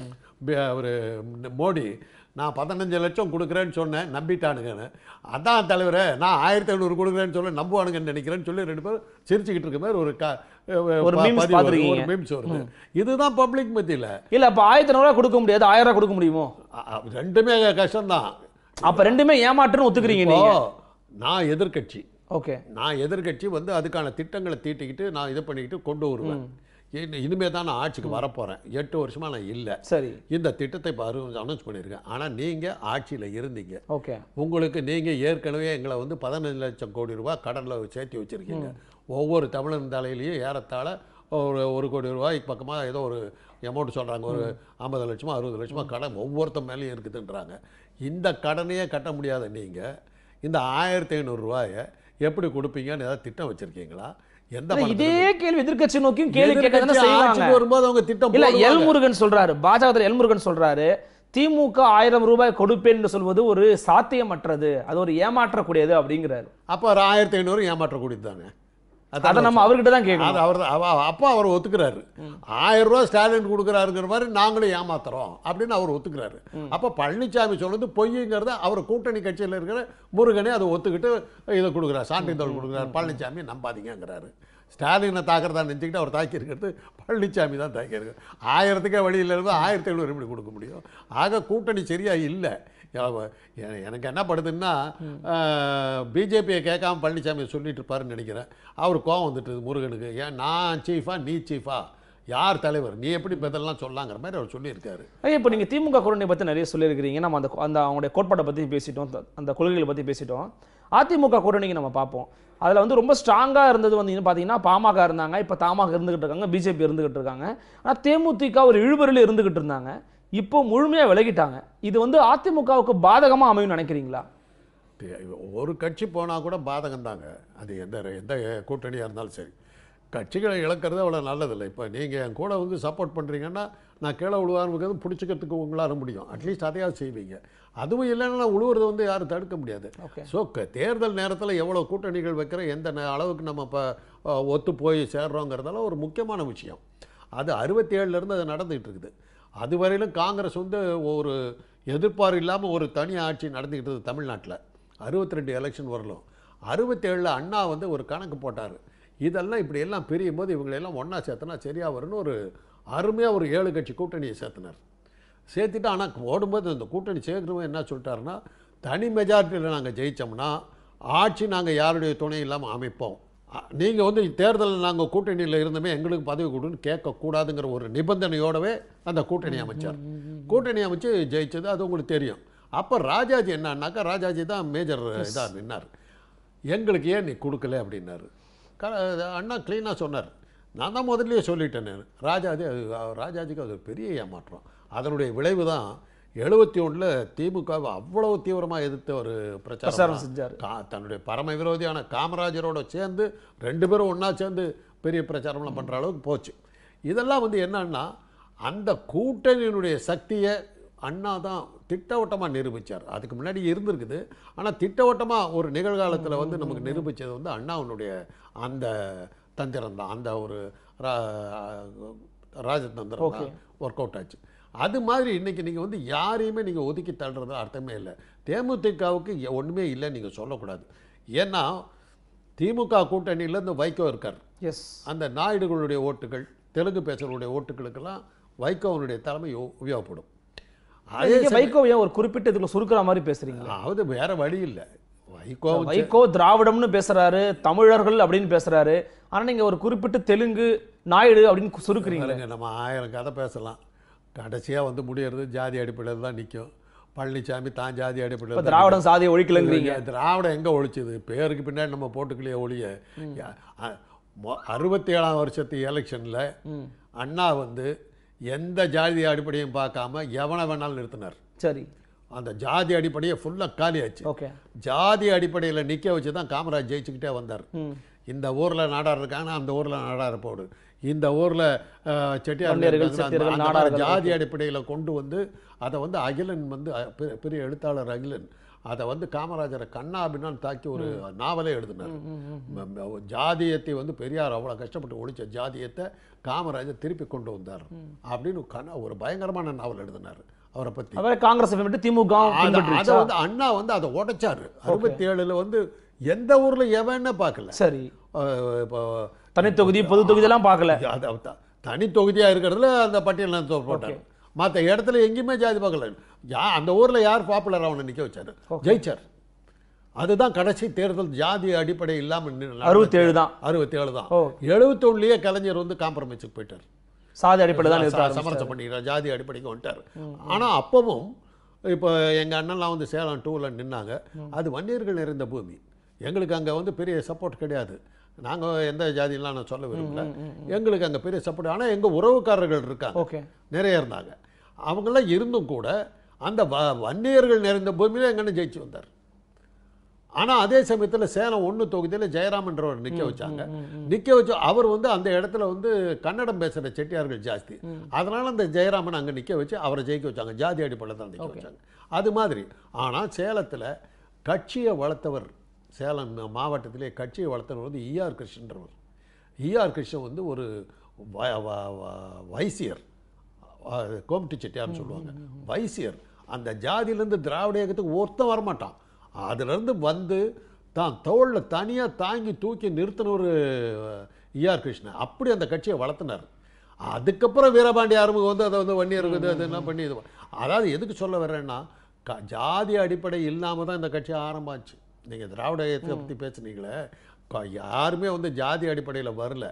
பி- ஒரு மோடி நான் பதினஞ்சு லட்சம் கொடுக்குறேன்னு சொன்னேன் நம்பிட்டானுங்கன்னு அதான் தலைவரே நான் ஆயிரத்தி ஐநூறு கொடுக்குறேன்னு சொல்லி நம்புவானுங்கன்னு நினைக்கிறேன்னு சொல்லி ரெண்டு பேரும் சிரிச்சுக்கிட்டு இருக்க மாதிரி ஒரு க ஒரு ப- memes பதிவு வருது, பார்த்திருக்கீங்க. ஒரு மீம்ஸ் வருது இதுதான் பப்ளிக் மத்தியில் இல்ல அப்ப ஆயிரத்தி ஐநூறு ரூபாய் கொடுக்க முடியாது ஆயிரம் ரூபாய் கொடுக்க முடியுமோ ரெண்டுமே கஷ்டம்தான் அப்ப ரெண்டுமே ஏமாற்றுன்னு ஒத்துக்கிறீங்க இப்போ நீங்க நான் எதிர்க்கட்சி ஓகே நான் எதிர்க்கட்சி வந்து அதுக்கான திட்டங்களை தீட்டிக்கிட்டு நான் இதை பண்ணிக்கிட்டு கொண்டு வருவேன் இனி- இனிமே தான் நான் ஆட்சிக்கு வரப்போகிறேன் எட்டு வருஷமா நான் இல்லை சரி இந்த திட்டத்தை இப்போ அனௌன்ஸ் பண்ணியிருக்கேன் ஆனால் நீங்கள் ஆட்சியில் இருந்தீங்க ஓகே உங்களுக்கு நீங்கள் ஏற்கனவே எங்களை வந்து பதினஞ்சு லட்சம் கோடி ரூபாய் கடனில் சேர்த்து வச்சுருக்கீங்க ஒவ்வொரு தமிழன் தலையிலையும் ஏறத்தாழ ஒரு ஒரு கோடி ரூபாய்க்கு பக்கமாக ஏதோ ஒரு அமௌண்ட் சொல்கிறாங்க ஒரு ஐம்பது லட்சமா அறுபது லட்சமா கடன் ஒவ்வொருத்தன் மேலேயும் இருக்குதுன்றாங்க இந்த கடனையே கட்ட முடியாத நீங்கள் இந்த ஆயிரத்தி ஐநூறுரூவாயை எப்படி கொடுப்பீங்கன்னு ஏதாவது திட்டம் வச்சுருக்கீங்களா எந்த இல்ல, பணத்துல இதே கேள்வி எதிர்க்கட்சி நோக்கியும் கேள்வி கேட்க எதிர்க்கட்சி செய்வாங்க ஆட்சிக்கு வரும்போது அவங்க திட்டம் இல்ல போடுவாங்க. எல் முருகன் சொல்றாரு பாஜகத்தில் எல் முருகன் சொல்றாரு திமுக ஆயிரம் ரூபாய் கொடுப்பேன் என்று சொல்வது ஒரு சாத்தியமற்றது அது ஒரு ஏமாற்றக்கூடியது அப்படிங்கிறாரு அப்போ ஒரு ஆயிரத்தி ஐநூறு ஏமாற்றக்கூடியது தானே அதை நம்ம அவர்கிட்ட தான் அது கேட்கணும் அவர் அப்பா அவர் ஒத்துக்கிறாரு ஆயிரம் ரூபாய் ஸ்டாலின் கொடுக்குறாருங்கிற மாதிரி நாங்களும் ஏமாத்துறோம் அப்படின்னு அவர் ஒத்துக்கிறாரு அப்போ பழனிசாமி சொன்னது பொய்யுங்கிறத அவர் கூட்டணி கட்சியில் இருக்கிற முருகனே அதை ஒத்துக்கிட்டு இதை கொடுக்குறாரு சான்றிதழ் கொடுக்குறாரு பழனிசாமி நம்பாதீங்கங்கிறாரு ஸ்டாலினை தாக்குறதா நினச்சிக்கிட்டு அவர் தாக்கி இருக்கிறது பழனிசாமி தான் தாக்கியிருக்கு ஆயிரத்துக்கே வழியில் இருந்து ஆயிரத்தி ஐநூறு எப்படி கொடுக்க முடியும் ஆக கூட்டணி சரியா இல்லை எ- எ- எனக்கு என்ன படுதுன்னா பிஜேபியை கேட்காம பழனிசாமி சொல்லிட்டு இருப்பாருன்னு நினைக்கிறேன் அவர் கோவம் வந்துட்டு முருகனுக்கு ஏன் நான் சீஃபா நீ சீஃபா யார் தலைவர் நீ எப்படி இப்போ இதெல்லாம் சொல்லலாங்கிற மாதிரி அவர் சொல்லியிருக்காரு ஐயா இப்போ நீங்கள் திமுக கூட்டணி பற்றி நிறைய சொல்லியிருக்கிறீங்க நம்ம அந்த அந்த அவங்களுடைய கோட்பாட்டை பற்றி பேசிட்டோம் த- அந்த கொள்கைகளை பற்றி பேசிட்டோம் அதிமுக கூட்டணிக்கு நம்ம பார்ப்போம் அதில் வந்து ரொம்ப ஸ்ட்ராங்காக இருந்தது வந்து பார்த்தீங்கன்னா பாமக இருந்தாங்க இப்போ தாமாக இருந்துகிட்டு இருக்காங்க பிஜேபி இருந்துகிட்டு இருக்காங்க ஆனால் தேமுதிக ஒரு இழுபறியில் இருந்துகிட்டு இருந்தாங்க இப்போ முழுமையாக விலகிட்டாங்க இது வந்து அதிமுகவுக்கு பாதகமாக அமையும்னு நினைக்கிறீங்களா தே- ஒரு கட்சி போனால் கூட பாதகம் தாங்க அது எந்த எந்த கூட்டணியாக இருந்தாலும் சரி கட்சிகளை இழக்கிறது அவ்வளோ நல்லதில்லை இப்போ நீங்கள் என் கூட வந்து சப்போர்ட் பண்ணுறீங்கன்னா நான் கீழே விழுவாருங்கிறது பிடிச்சிக்கிறதுக்கு உங்களால் முடியும் அட்லீஸ்ட் அதையாவது செய்வீங்க அதுவும் இல்லைன்னா உழுவுறதை வந்து யாரும் தடுக்க முடியாது Okay. ஸோ தேர்தல் நேரத்தில் எவ்வளோ கூட்டணிகள் வைக்கிற எந்த நே- அளவுக்கு நம்ம இப்போ ஒத்து போய் சேர்றோங்கிறதெல்லாம் ஒரு முக்கியமான விஷயம் அது அறுபத்தி ஏழுலேருந்து அது நடந்துகிட்டு இருக்குது அதுவரையிலும் காங்கிரஸ் வந்து ஒரு எதிர்பார்ப்பு இல்லாமல் ஒரு தனி ஆட்சி நடந்துக்கிட்டு இருக்குது தமிழ்நாட்டில் அறுபத்தி ரெண்டு எலெக்ஷன் வரலும் அறுபத்தேழில் அண்ணா வந்து ஒரு கணக்கு போட்டார் இதெல்லாம் இப்படி எல்லாம் பிரியும் போது இவங்களெல்லாம் ஒன்றா சேர்த்தனா சரியாக வரும்னு ஒரு அருமையாக ஒரு ஏழு கட்சி கூட்டணியை சேர்த்தினார் சேர்த்துட்டு ஆனால் ஓடும்போது இந்த கூட்டணி சேர்க்கிறவங்க என்ன சொல்லிட்டாருன்னா தனி மெஜாரிட்டியில் நாங்கள் ஜெயித்தோம்னா ஆட்சி நாங்கள் யாருடைய துணை இல்லாமல் அமைப்போம் நீங்கள் வந்து தேர்தலில் நாங்கள் கூட்டணியில் இருந்தமே எங்களுக்கு பதவி கொடுன்னு கேட்கக்கூடாதுங்கிற ஒரு நிபந்தனையோடவே அந்த கூட்டணி அமைச்சார் கூட்டணி அமைச்சு ஜெயிச்சது அது உங்களுக்கு தெரியும் அப்போ ராஜாஜி என்னன்னாக்கா ராஜாஜி தான் மேஜர் இதாக நின்னார் எங்களுக்கு ஏன் நீ கொடுக்கல அப்படின்னாரு க அண்ணா க்ளீனாக சொன்னார் நான் தான் முதல்லயே சொல்லிட்டேன் நான் ராஜாஜி அது ராஜாஜிக்கு அது ஒரு பெரிய ஏமாற்றம் அதனுடைய விளைவு தான் எழுபத்தி ஒன்றில் திமுகவை அவ்வளவு தீவிரமாக எதிர்த்த ஒரு பிரச்சாரம் பிரச்சாரம் செஞ்சாரு. கா தன்னுடைய பரம விரோதியான காமராஜரோட சேர்ந்து ரெண்டு பேரும் ஒன்றா சேர்ந்து பெரிய பிரச்சாரம்லாம் பண்ணுற அளவுக்கு போச்சு இதெல்லாம் வந்து என்னன்னா அந்த கூட்டணியினுடைய சக்தியை அண்ணா தான் திட்டவட்டமாக நிரூபித்தார் அதுக்கு முன்னாடி இருந்திருக்குது ஆனால் திட்டவட்டமாக ஒரு நிகழ்காலத்தில் வந்து நமக்கு நிரூபித்தது வந்து அண்ணாவுடைய அந்த தந்திரம் தான் அந்த ஒரு ரா- ராஜதந்திரம் Okay. ஒர்க் அவுட் ஆச்சு அது மாதிரி இன்னைக்கு நீங்கள் வந்து யாரையுமே நீங்கள் ஒதுக்கி தள்ளுறது அர்த்தமே இல்லை தேமுதிகவுக்கு எ- ஒண்ணுமே இல்லை நீங்கள் சொல்லக்கூடாது ஏன்னா திமுக கூட்டணியில் இந்த வைகோ இருக்கார் எஸ் அந்த நாயுடுகளுடைய ஓட்டுகள் தெலுங்கு பேசுகிறவருடைய ஓட்டுகளுக்கெல்லாம் வைகோவனுடைய தலைமை உ- உபயோகப்படும் அதே நீங்க சமயம் வைகோ ஏன் ஒரு குறிப்பிட்ட இதுல சுருக்கிற மாதிரி பேசுறீங்க அதாவது வேற வழி இல்லை வைகோ வைகோ திராவிடம்னு பேசுறாரு தமிழர்கள் அப்படின்னு பேசுறாரு ஆனா நீங்க ஒரு குறிப்பிட்ட தெலுங்கு நாயுடு அப்படின்னு சுருக்குறீங்க பாருங்க, நம்ம ஆயிரம் கதை பேசலாம் கடைசியாக வந்து முடியறது ஜாதி அடிப்படையில் தான் நிற்கும் பழனிசாமி தான் ஜாதி இப்ப அடிப்படையில் தான் திராவிடம் சாதியை ஒழிக்கலங்கிறீங்க திராவிடம் எங்க ஒழிச்சது பேருக்கு பின்னாடி நம்ம போட்டுக்கலையே ஒழிய அறுபத்தி ஏழாம் வருஷத்து எலெக்ஷன்ல அண்ணா வந்து எந்த ஜாதி அடிப்படையும் பார்க்காம எவனை வேணாலும் நிறுத்தினார் சரி அந்த ஜாதி அடிப்படையை ஃபுல்லாக காலியாச்சு ஓகே ஜாதி அடிப்படையில் நிற்க வச்சு தான் காமராஜ் ஜெயிச்சுக்கிட்டே வந்தார் இந்த ஊரில் நாடார் இருக்காங்க அந்த ஊரில் நாடார் போடு இந்த ஊரில் செட்டியார் வன்னியர்கள், இருக்காங்க, அந்த- செட்டியார்கள், அந்த மாதிரி நாடார்கள், ஜாதி அடிப்படையில் கொண்டு வந்து அதை வந்து அகிலன் வந்து அஹ், பெ- பெரிய எழுத்தாளர் அகிலன் அதை வந்து காமராஜரை கண்ணா அப்படின்னு தாக்கி ஒரு நாவலே எழுதினார் ம- ம- ஜாதியத்தை வந்து பெரியார் அவ்வளோ கஷ்டப்பட்டு ஒழிச்ச ஜாதியத்தை காமராஜர் திருப்பி கொண்டு வந்தார் அப்படின்னு கண்ணா ஒரு பயங்கரமான நாவல் எழுதினார் அவரை பற்றி அவரே காங்கிரஸ் விட்டு திமுக அத- அதை பின்பற்றிச்சா? வந்து அண்ணா வந்து அதை உடைச்சாரு அறுபத்தி ஏழுல வந்து எந்த ஊர்ல எவன்னு பார்க்கல சரி அஹ் இப்போ தனி தொகுதி பொது தொகுதி எல்லாம் பார்க்கல அது த- தனி தொகுதியா இருக்கிறதுல அந்த பட்டியலில் போட்டார் மற்ற இடத்துல எங்கேயுமே ஜாதி பார்க்கல யா அந்த ஊர்ல யார் பாப்புலர் அவனை நிக்க வச்சாரு ஜெயிச்சார் அதுதான் கடைசி தேர்தல் ஜாதி அடிப்படை இல்லாம அறுபத்தேழு தான். அறுபத்தி ஏழு தான் ஓ. எழுபத்தொன்னுலயே கலைஞர் வந்து காம்ப்ரமைஸுக்கு போயிட்டார் சாதி அடிப்படையில் தான் ச- நிறுத்த ஆரம்பிச்சாரு. சமரசம் பண்ணிக்கிறார் ஜாதி அடிப்படைக்கு வந்துட்டார் ஆனா அப்பவும் இப்போ எங்க அண்ணன்லாம் வந்து சேலம் டூவில் நின்னாங்க அது வன்னியர்கள் நிறைந்த பூமி எங்களுக்கு அங்க வந்து பெரிய சப்போர்ட் கிடையாது நாங்க எந்த ஜாதியெல்லாம் நான் சொல்ல விரும்பல எங்களுக்கு அங்க பெரிய சப்போர்ட் ஆனா எங்க உறவுக்காரர்கள் இருக்காங்க ஓகே நிறைய இருந்தாங்க அவங்கெல்லாம் இருந்தும் கூட அந்த வ- வன்னியர்கள் நிறைந்த பூமியில எங்க அண்ணன் ஜெயிச்சு வந்தார் ஆனா அதே சமயத்துல சேலம் ஒண்ணு தொகுதியில ஜெயராமன்றவர் நிக்க வச்சாங்க நிக்க வச்சு அவர் வந்து அந்த இடத்துல வந்து கன்னடம் பேசுற செட்டியார்கள் ஜாஸ்தி அதனால அந்த ஜெயராமன் அங்க நிக்க வச்சு அவரை ஜெயிக்க வச்சாங்க ஜாதி அடிப்படையில் தான் நிக்க வச்சாங்க அது மாதிரி ஆனா சேலத்துல கட்சியை வளர்த்தவர் சேலம் மாவட்டத்திலே கட்சியை வளர்த்தவர் வந்து ஈஆர் கிருஷ்ணன்றவர் ஈஆர் கிருஷ்ணன் வந்து ஒரு வ- வ- வ- வைசியர் அஹ் கோமட்டி செட்டியார்னு சொல்லுவாங்க வைசியர் அந்த ஜாதியிலேருந்து திராவிட இயக்கத்துக்கு ஒருத்தன் வரமாட்டான் அதுலேருந்து வந்து தான் தோளில் தனியாக தாங்கி தூக்கி நிறுத்தின ஒரு ஈஆர் கிருஷ்ணன் அப்படி அந்த கட்சியை வளர்த்தினார் அதுக்கப்புறம் வீரபாண்டி ஆறுமுகம் வந்து அதை வந்து வன்னியர் இது அதெல்லாம் பண்ணி இது பண்- அதாவது எதுக்கு சொல்ல வர்றேன்னா க ஜாதி அடிப்படை இல்லாமல் தான் இந்த கட்சி ஆரம்பாச்சு நீங்கள் திராவிட இயக்கத்தை பற்றி பேசுனீங்களே க- யாருமே வந்து ஜாதி அடிப்படையில் வரல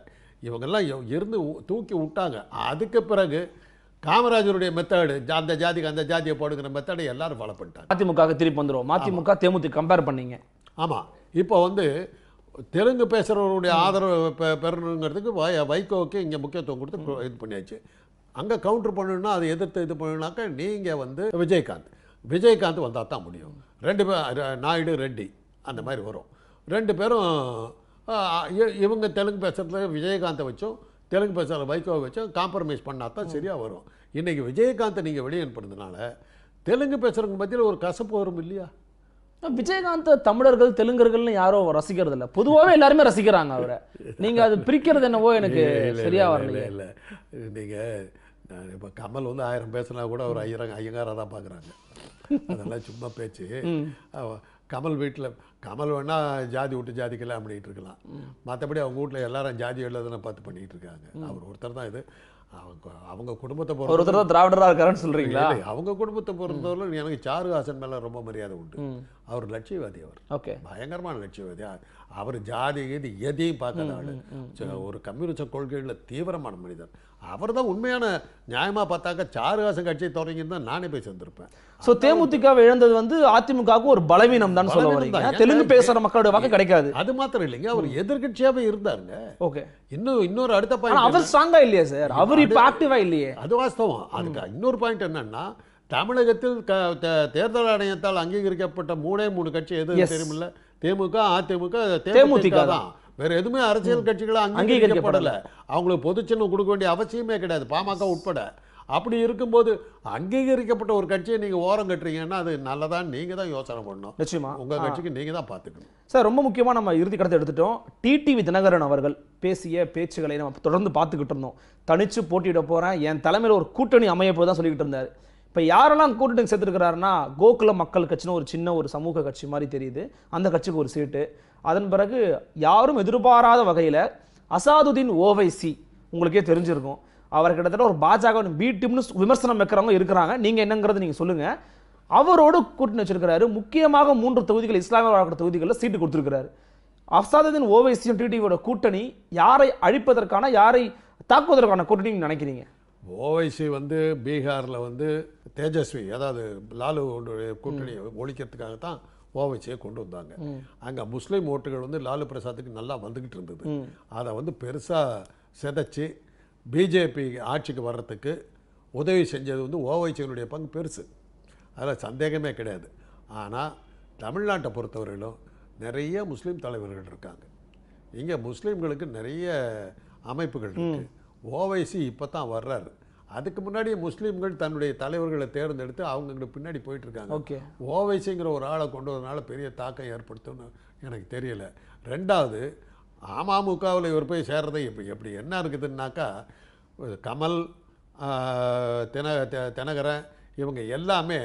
இவங்கெல்லாம் இ- இருந்து உ- தூக்கி விட்டாங்க அதுக்கு பிறகு காமராஜருடைய மெத்தடு அந்த ஜாதிக்கு அந்த ஜாதியை போடுங்கிற மெத்தடை எல்லாரும் ஃபாலோ பண்ணிட்டாங்க அதிமுக திருப்பி வந்துரும் மதிமுக தேமுதிக கம்பேர் பண்ணீங்க ஆமாம் இப்போ வந்து தெலுங்கு பேசுகிறவருடைய ஆதரவு பெ- பெறணுங்கிறதுக்கு வை வைகோவுக்கு இங்கே முக்கியத்துவம் கொடுத்து கு- இது பண்ணியாச்சு அங்கே கவுண்டர் பண்ணணும்னா அதை எதிர்த்து இது பண்ணணுனாக்கா நீங்கள் வந்து விஜயகாந்த் விஜயகாந்த் வந்தால் தான் முடியும் ரெண்டு பேர் ர- நாயுடு ரெட்டி அந்த மாதிரி வரும் ரெண்டு பேரும் ஆ, இ- இவங்க தெலுங்கு பேசுகிறதுல விஜயகாந்தை வச்சும் தெலுங்கு பேசுகிற வைகோவை வச்சும் காம்ப்ரமைஸ் பண்ணால் தான் சரியாக வரும் இன்றைக்கி விஜயகாந்தை நீங்கள் வெளியே அனுப்புறதுனால தெலுங்கு பேசுகிறவங்க மத்தியில் ஒரு கசப்பு வரும் இல்லையா விஜயகாந்த் தமிழர்கள் தெலுங்கர்கள்னு யாரோ ரசிக்கிறது இல்ல பொதுவாவே எல்லாருமே ரசிக்கிறாங்க அவரை நீங்க அது பிரிக்கிறது என்னவோ எனக்கு சரியா வரலையே இல்லை நீங்கள் இப்போ கமல் வந்து ஆயிரம் பேசினா கூட ஒரு ஐயரங்க ஐயங்காராக தான் பார்க்குறாங்க அதெல்லாம் சும்மா பேச்சு அவ- கமல் வீட்டில் கமல் வேணா ஜாதி விட்டு ஜாதி கல்யாணம் பண்ணிட்டு இருக்கலாம் மற்றபடி அவங்க வீட்டில் எல்லாரும் ஜாதி எழுதுன பார்த்து பண்ணிட்டு இருக்காங்க அவர் ஒருத்தர் தான் இது அவங்க அவங்க குடும்பத்தை ஒரு பொறுத்த ஒருத்தர் தான் திராவிடரா இருக்காருன்னு சொல்றீங்களா இல்லை, அவங்க குடும்பத்தை பொறுத்தவரை எனக்கு சாருஹாசன் மேலே ரொம்ப மரியாதை உண்டு அவர் லட்சியவாதி அவர் ஓகே பயங்கரமான லட்சியவாதி அ- அவர் ஜாதி கீதி எதையும் பார்க்காத ஆளு ச- ஒரு கம்யூனிஸ்ட் கொள்கைகளில் தீவிரமான மனிதர் அவர் தான் உண்மையான நியாயமாக பார்த்தாக்க சாருஹாசன் கட்சியை தொடங்கியிருந்தா நானே போய் சேர்ந்திருப்பேன் சோ தேமுதிகவை இழந்தது வந்து அதிமுகவுக்கு ஒரு பலவீனம் தான் சொல்ல பலவீனம் வரீங்க தான். தெலுங்கு பேசுற மக்களோட வாக்கு கிடைக்காது அது மாத்திரம் இல்லைங்க அவர் எதிர்கட்சியாவே இருந்தாருங்க ஓகே இன்னும் இன்னொரு அடுத்த ஆனா பாயிண்ட் அவர் ஸ்ட்ராங்கா இல்லையே சார் அவர் இப்ப ஆக்டிவா இல்லையே அது வாஸ்தவம் அதுக்கு இன்னொரு பாயிண்ட் என்னன்னா தமிழகத்தில் க தே- தேர்தல் ஆணையத்தால் அங்கீகரிக்கப்பட்ட மூணே மூணு கட்சி எது Yes. தெரியுமில்ல திமுக அதிமுக தேமுதிக தேமுதிக தான். தான் வேற எதுவுமே அரசியல் கட்சிகளை அங்கீகரிக்கப்படல அவங்களுக்கு பொதுச்சின்னம் கொடுக்க வேண்டிய அவசியமே கிடையாது பாமக உட்பட அப்படி இருக்கும்போது அங்கீகரிக்கப்பட்ட ஒரு கட்சியை நீங்க ஓரம் கட்டுறீங்கன்னா அது நல்லதான் நீங்க தான் யோசனை பண்ணணும் நிச்சயமா உங்க கட்சிக்கு நீங்க தான் பார்த்துக்கணும் சார் ரொம்ப முக்கியமா நம்ம இறுதி கடத்தை எடுத்துட்டோம் டிடிவி தினகரன் அவர்கள் பேசிய பேச்சுகளை நம்ம தொடர்ந்து பார்த்துக்கிட்டு இருந்தோம் தனிச்சு போட்டியிட போறேன் என் தலைமையில் ஒரு கூட்டணி அமைய போதான் சொல்லிக்கிட்டு இருந்தாரு இப்போ யாரெல்லாம் கூட்டணி சேர்த்துருக்கிறாருன்னா கோகுல மக்கள் கட்சின்னு ஒரு சின்ன ஒரு சமூக கட்சி மாதிரி தெரியுது அந்த கட்சிக்கு ஒரு சீட்டு அதன் பிறகு யாரும் எதிர்பாராத வகையில் அசாதுதீன் ஓவைசி உங்களுக்கே தெரிஞ்சிருக்கும் அவர் கிட்டத்தட்ட ஒரு பாஜக பி டீம்னு விமர்சனம் வைக்கிறவங்க இருக்கிறாங்க நீங்க என்னங்கிறது நீங்க சொல்லுங்க அவரோடு கூட்டணி வச்சிருக்கிறாரு முக்கியமாக மூன்று தொகுதிகள் இஸ்லாமிய வாழ்க்கை தொகுதிகளில் சீட்டு கொடுத்திருக்கிறாரு அசாதுதீன் ஓவைசியும் டிடிவியோட கூட்டணி யாரை அழிப்பதற்கான யாரை தாக்குவதற்கான கூட்டணி நீங்க நினைக்கிறீங்க ஓவைசி வந்து பீகாரில் வந்து தேஜஸ்வி அதாவது லாலு கூட்டணியை ஒழிக்கிறதுக்காக தான் ஓவைசியை கொண்டு வந்தாங்க அங்கே முஸ்லீம் ஓட்டுகள் வந்து லாலு பிரசாத்துக்கு நல்லா வந்துக்கிட்டு இருந்தது அதை வந்து பெருசாக சிதைச்சு பிஜேபி ஆட்சிக்கு வர்றதுக்கு உதவி செஞ்சது வந்து ஓவைசியினுடைய பங்கு பெருசு அதில் சந்தேகமே கிடையாது ஆனால் தமிழ்நாட்டை பொறுத்தவரையிலும் நிறைய முஸ்லீம் தலைவர்கள் இருக்காங்க இங்கே முஸ்லீம்களுக்கு நிறைய அமைப்புகள் இருக்கு ஓவைசி இப்போ தான் வர்றாரு அதுக்கு முன்னாடி முஸ்லீம்கள் தன்னுடைய தலைவர்களை தேர்ந்தெடுத்து அவங்க பின்னாடி போயிட்டு இருக்காங்க ஓகே ஓவைசிங்கிற ஒரு ஆளை கொண்டு வரனால பெரிய தாக்கம் ஏற்படுத்தும்னு எனக்கு தெரியல ரெண்டாவது அமமுகவில் இவர் போய் சேர்றதை இப்போ எப்படி என்ன இருக்குதுன்னாக்கா கமல் ஆஹ், தின தி- தினகரன் இவங்க எல்லாமே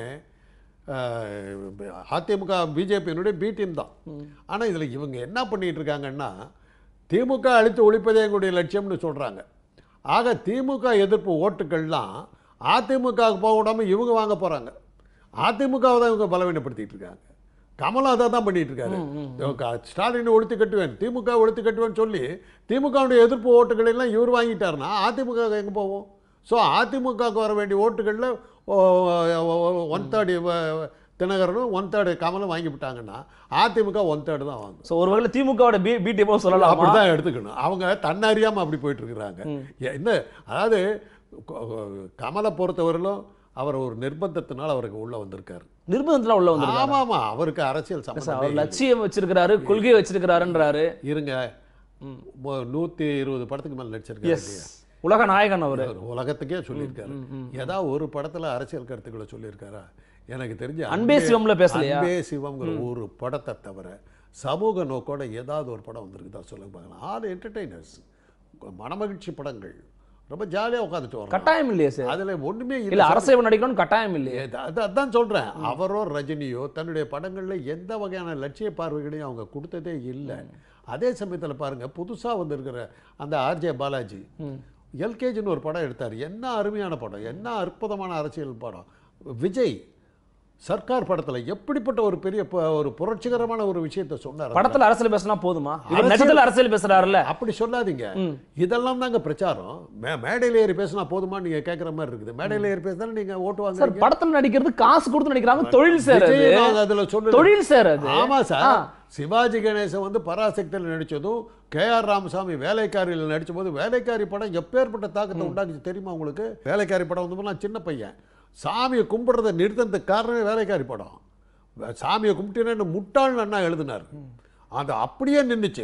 ஆஹ், அதிமுக பிஜேபியினுடைய பி டீம் தான் ஆனால் இதில் இவங்க என்ன பண்ணிட்டு இருக்காங்கன்னா திமுக அழித்து ஒழிப்பதே எங்களுடைய லட்சியம்னு சொல்கிறாங்க ஆக திமுக எதிர்ப்பு ஓட்டுக்கள்லாம் அதிமுகவுக்கு போக விடாமல் இவங்க வாங்க போகிறாங்க அதிமுகவை தான் இவங்க பலவீனப்படுத்திட்டு இருக்காங்க கமலும் அதை தான் பண்ணிட்டு இருக்காரு இவங்க ஸ்டாலினை ஒழித்து கட்டுவேன் திமுக ஒழித்து கட்டுவேன்னு சொல்லி திமுகவுடைய எதிர்ப்பு ஓட்டுகள் எல்லாம் இவர் வாங்கிட்டாருன்னா அதிமுக எங்கே போவோம் ஸோ அதிமுகவுக்கு வர வேண்டிய ஓட்டுகளில் ஒன் தேர்டு தினகரனும் ஒன் தேர்டு கமலும் வாங்கி விட்டாங்கன்னா அதிமுக ஒன் தேர்டு தான் வாங்கும் ஸோ ஒரு வகையில் திமுகவோட பி பி டீமோ சொல்லலாம் அப்படிதான் எடுத்துக்கணும் அவங்க தன்னறியாம அப்படி போயிட்டு இருக்கிறாங்க என்ன அதாவது கொ- கமலை பொறுத்தவரையிலும் அவர் ஒரு நிர்பந்தத்தினால் அவருக்கு உள்ள வந்திருக்காரு நிர்பந்தத்துல உள்ள வந்து ஆமா ஆமா அவருக்கு அரசியல் சார் சம்பந்தம் அவர் லட்சியம் வச்சிருக்கிறாரு கொள்கை வச்சிருக்கிறாருன்றாரு இருங்க மொ- நூத்தி இருபது படத்துக்கு மேல நடிச்சிருக்காரு எஸ் இல்லையா? உலக நாயகன் அவரு அவர் உலகத்துக்கே சொல்லியிருக்காரு ஏதாவது ஒரு படத்துல அரசியல் கருத்துக்களை சொல்லியிருக்காரா எனக்கு தெரிஞ்சு அன்பே சிவம்ல பேசலையா? அன்பே சிவம்ங்கிற ஒரு படத்தை தவிர சமூக நோக்கோட ஏதாவது ஒரு படம் வந்திருக்குதா சொல்லுங்க பார்க்கலாம் ஆல் என்டர்டெய்னர்ஸ் மனமகிழ்ச்சி படங்கள் ரொம்ப ஜாலியா உட்காந்துட்டு வரோம் கட்டாயம் இல்லையே சார் அதுல ஒண்ணுமே இல்ல இல்லை அரசியல் நடிக்கணும்னு கட்டாயம் இல்லையே அது- அது- அதான் சொல்றேன் அவரோ ரஜினியோ தன்னுடைய படங்கள்ல எந்த வகையான லட்சிய பார்வைகளையும் அவங்க கொடுத்ததே இல்லை அதே சமயத்துல பாருங்க புதுசா வந்திருக்கிற அந்த ஆர்ஜே பாலாஜி எல்கேஜின்னு ஒரு படம் எடுத்தார் என்ன அருமையான படம் என்ன அற்புதமான அரசியல் படம் விஜய் சர்க்கார் படத்துல எப்படிப்பட்ட ஒரு பெரிய ப- ஒரு புரட்சிகரமான ஒரு விஷயத்தை சொன்னார் படத்துல அரசியல் பேசினா போதுமா இவர் அரசியல்- நட்சத்திரத்துல அரசியல் பேசுறாருல்ல அப்படி சொல்லாதீங்க இதெல்லாம் தாங்க பிரச்சாரம் மே- மேடையில ஏறி பேசினா போதுமா நீங்க கேட்குற மாதிரி இருக்குது மேடையில ஏறி பேசினா நீங்க ஓட்டு சார் வாங்குறீங்க படத்துல நடிக்கிறது காசு கொடுத்து நடிக்கிறாங்க தொழில் சார் அது விஜய் நாங்க அதுல சொல்லல. தொழில் சார் அது ஆமா ஆ. சார் சிவாஜி கணேசன் வந்து பராசக்தியில் நடிச்சதும் கே ஆர் ராமசாமி வேலைக்காரியில் நடிச்ச போது வேலைக்காரி படம் எப்பேற்பட்ட தாக்கத்தை உண்டாக்குச்சு தெரியுமா உங்களுக்கு வேலைக்காரி படம் வந்து நான் சின்ன பையன் சாமியை கும்பிடுறதை நிறுத்தறதுக்கு காரணமே வேலைக்காரி படம் வே- சாமியை கும்பிட்டேன்னு முட்டாள்னு அண்ணா எழுதினார் அது அப்படியே நின்றுச்சு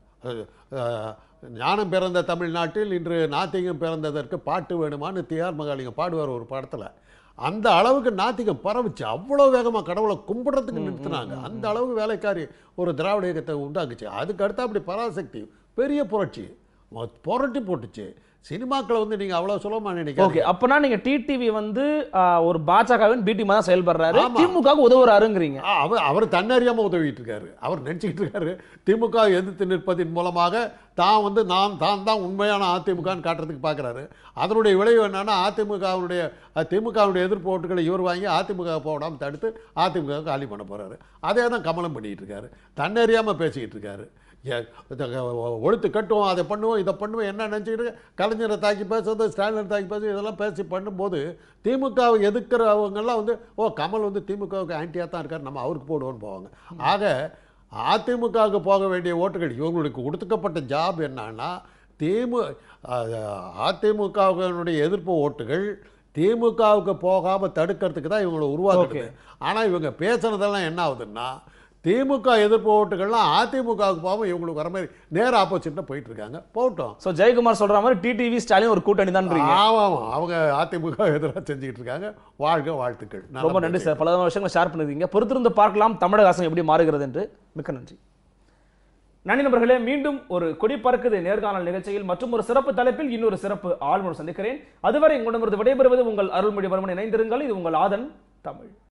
ஞானம் பிறந்த தமிழ்நாட்டில் இன்று நாத்திகம் பிறந்ததற்கு பாட்டு வேணுமான்னு டிஆர் மகாலிங்கம் பாடுவார் ஒரு படத்தில் அந்த அளவுக்கு நாத்திகம் பரவுச்சு அவ்வளோ வேகமாக கடவுளை கும்பிடுறதுக்கு நிறுத்தினாங்க அந்த அளவுக்கு வேலைக்காரி ஒரு திராவிட இயக்கத்தை உண்டாக்குச்சு அதுக்கு அடுத்து அப்படி பராசக்தி பெரிய புரட்சி மொ- புரட்டி போட்டுச்சு சினிமாக்களை வந்து நீங்கள் அவ்வளோ சுலபமாக ஓகே நினைக்காதீங்க அப்பனா நீங்க டிடிவி வந்து ஆ, ஒரு பாஜகவின் பி டீமா தான் செயல்படுறாரு ஆமா. திமுகவுக்கு உதவுறாருங்கிறீங்க ஆ, அவர் அவர் தன்னறியாம உதவிட்டு இருக்காரு அவர் நினைச்சிட்டு இருக்காரு திமுக எதிர்த்து நிற்பதின் மூலமாக தான் வந்து நான் தான் தான் உண்மையான அதிமுகன்னு காட்டுறதுக்கு பார்க்குறாரு அதனுடைய விளைவு என்னன்னா அதிமுகவுடைய திமுகவுடைய எதிர்ப்பு ஓட்டுகளை இவர் வாங்கி அதிமுக போடாமல் தடுத்து அதிமுக காலி பண்ண போறாரு அதே தான் கமலம் பண்ணிட்டு இருக்காரு தன்னறியாம பேசிக்கிட்டு இருக்காரு ஏ, இத, ஒழுத்து கட்டுவோம் அதை பண்ணுவோம் இதை பண்ணுவோம் என்ன நினச்சிக்கிட்டு கலைஞரை தாக்கி பேசுறது ஸ்டாலினை தாக்கி பேசுறது இதெல்லாம் பேசி பண்ணும்போது திமுகவை எதிர்க்கிறவங்கெல்லாம் வந்து ஓ கமல் வந்து திமுகவுக்கு ஆன்டியாக தான் இருக்கார் நம்ம அவருக்கு போடுவோம்னு போவாங்க ஆக அதிமுகவுக்கு போக வேண்டிய ஓட்டுகள் இவங்களுக்கு கொடுத்துக்கப்பட்ட ஜாப் என்னன்னா திமு அதிமுகவினுடைய எதிர்ப்பு ஓட்டுகள் திமுகவுக்கு போகாமல் தடுக்கிறதுக்கு தான் இவங்களை உருவாக்குது ஆனால் இவங்க பேசுனதெல்லாம் என்ன ஆகுதுன்னா திமுக எதிர்ப்பு ஓட்டுகள்லாம் அதிமுகவுக்கு போகாமல் இவங்களுக்கு வர மாதிரி நேர ஆப்போசிட்டில் போயிட்டு இருக்காங்க போகட்டும் சோ ஜெயக்குமார் சொல்ற மாதிரி டிடிவி ஸ்டாலின் ஒரு கூட்டணி தான் ஆமாம் ஆமாம் அவங்க அதிமுக எதிராக செஞ்சுக்கிட்டு இருக்காங்க வாழ்க வாழ்த்துக்கள் நல்லா ரொம்ப நன்றி சார் பல விஷயங்களை ஷேர் பண்ணிருக்கீங்க பொறுத்திருந்து பார்க்கலாம் தமிழக அரசு எப்படி மாறுகிறது என்று மிக்க நன்றி நன்றி நண்பர்களே மீண்டும் ஒரு கொடி பறக்குது நேர்காணல் நிகழ்ச்சியில் மற்றும் ஒரு சிறப்பு தலைப்பில் இன்னொரு சிறப்பு ஆளுநர் சந்திக்கிறேன் அதுவரை உங்களிடமிருந்து விடைபெறுவது உங்கள் அருள்மொழிவர்மன் இணைந்திருங்கள் இது உங்கள் ஆதன் தமிழ்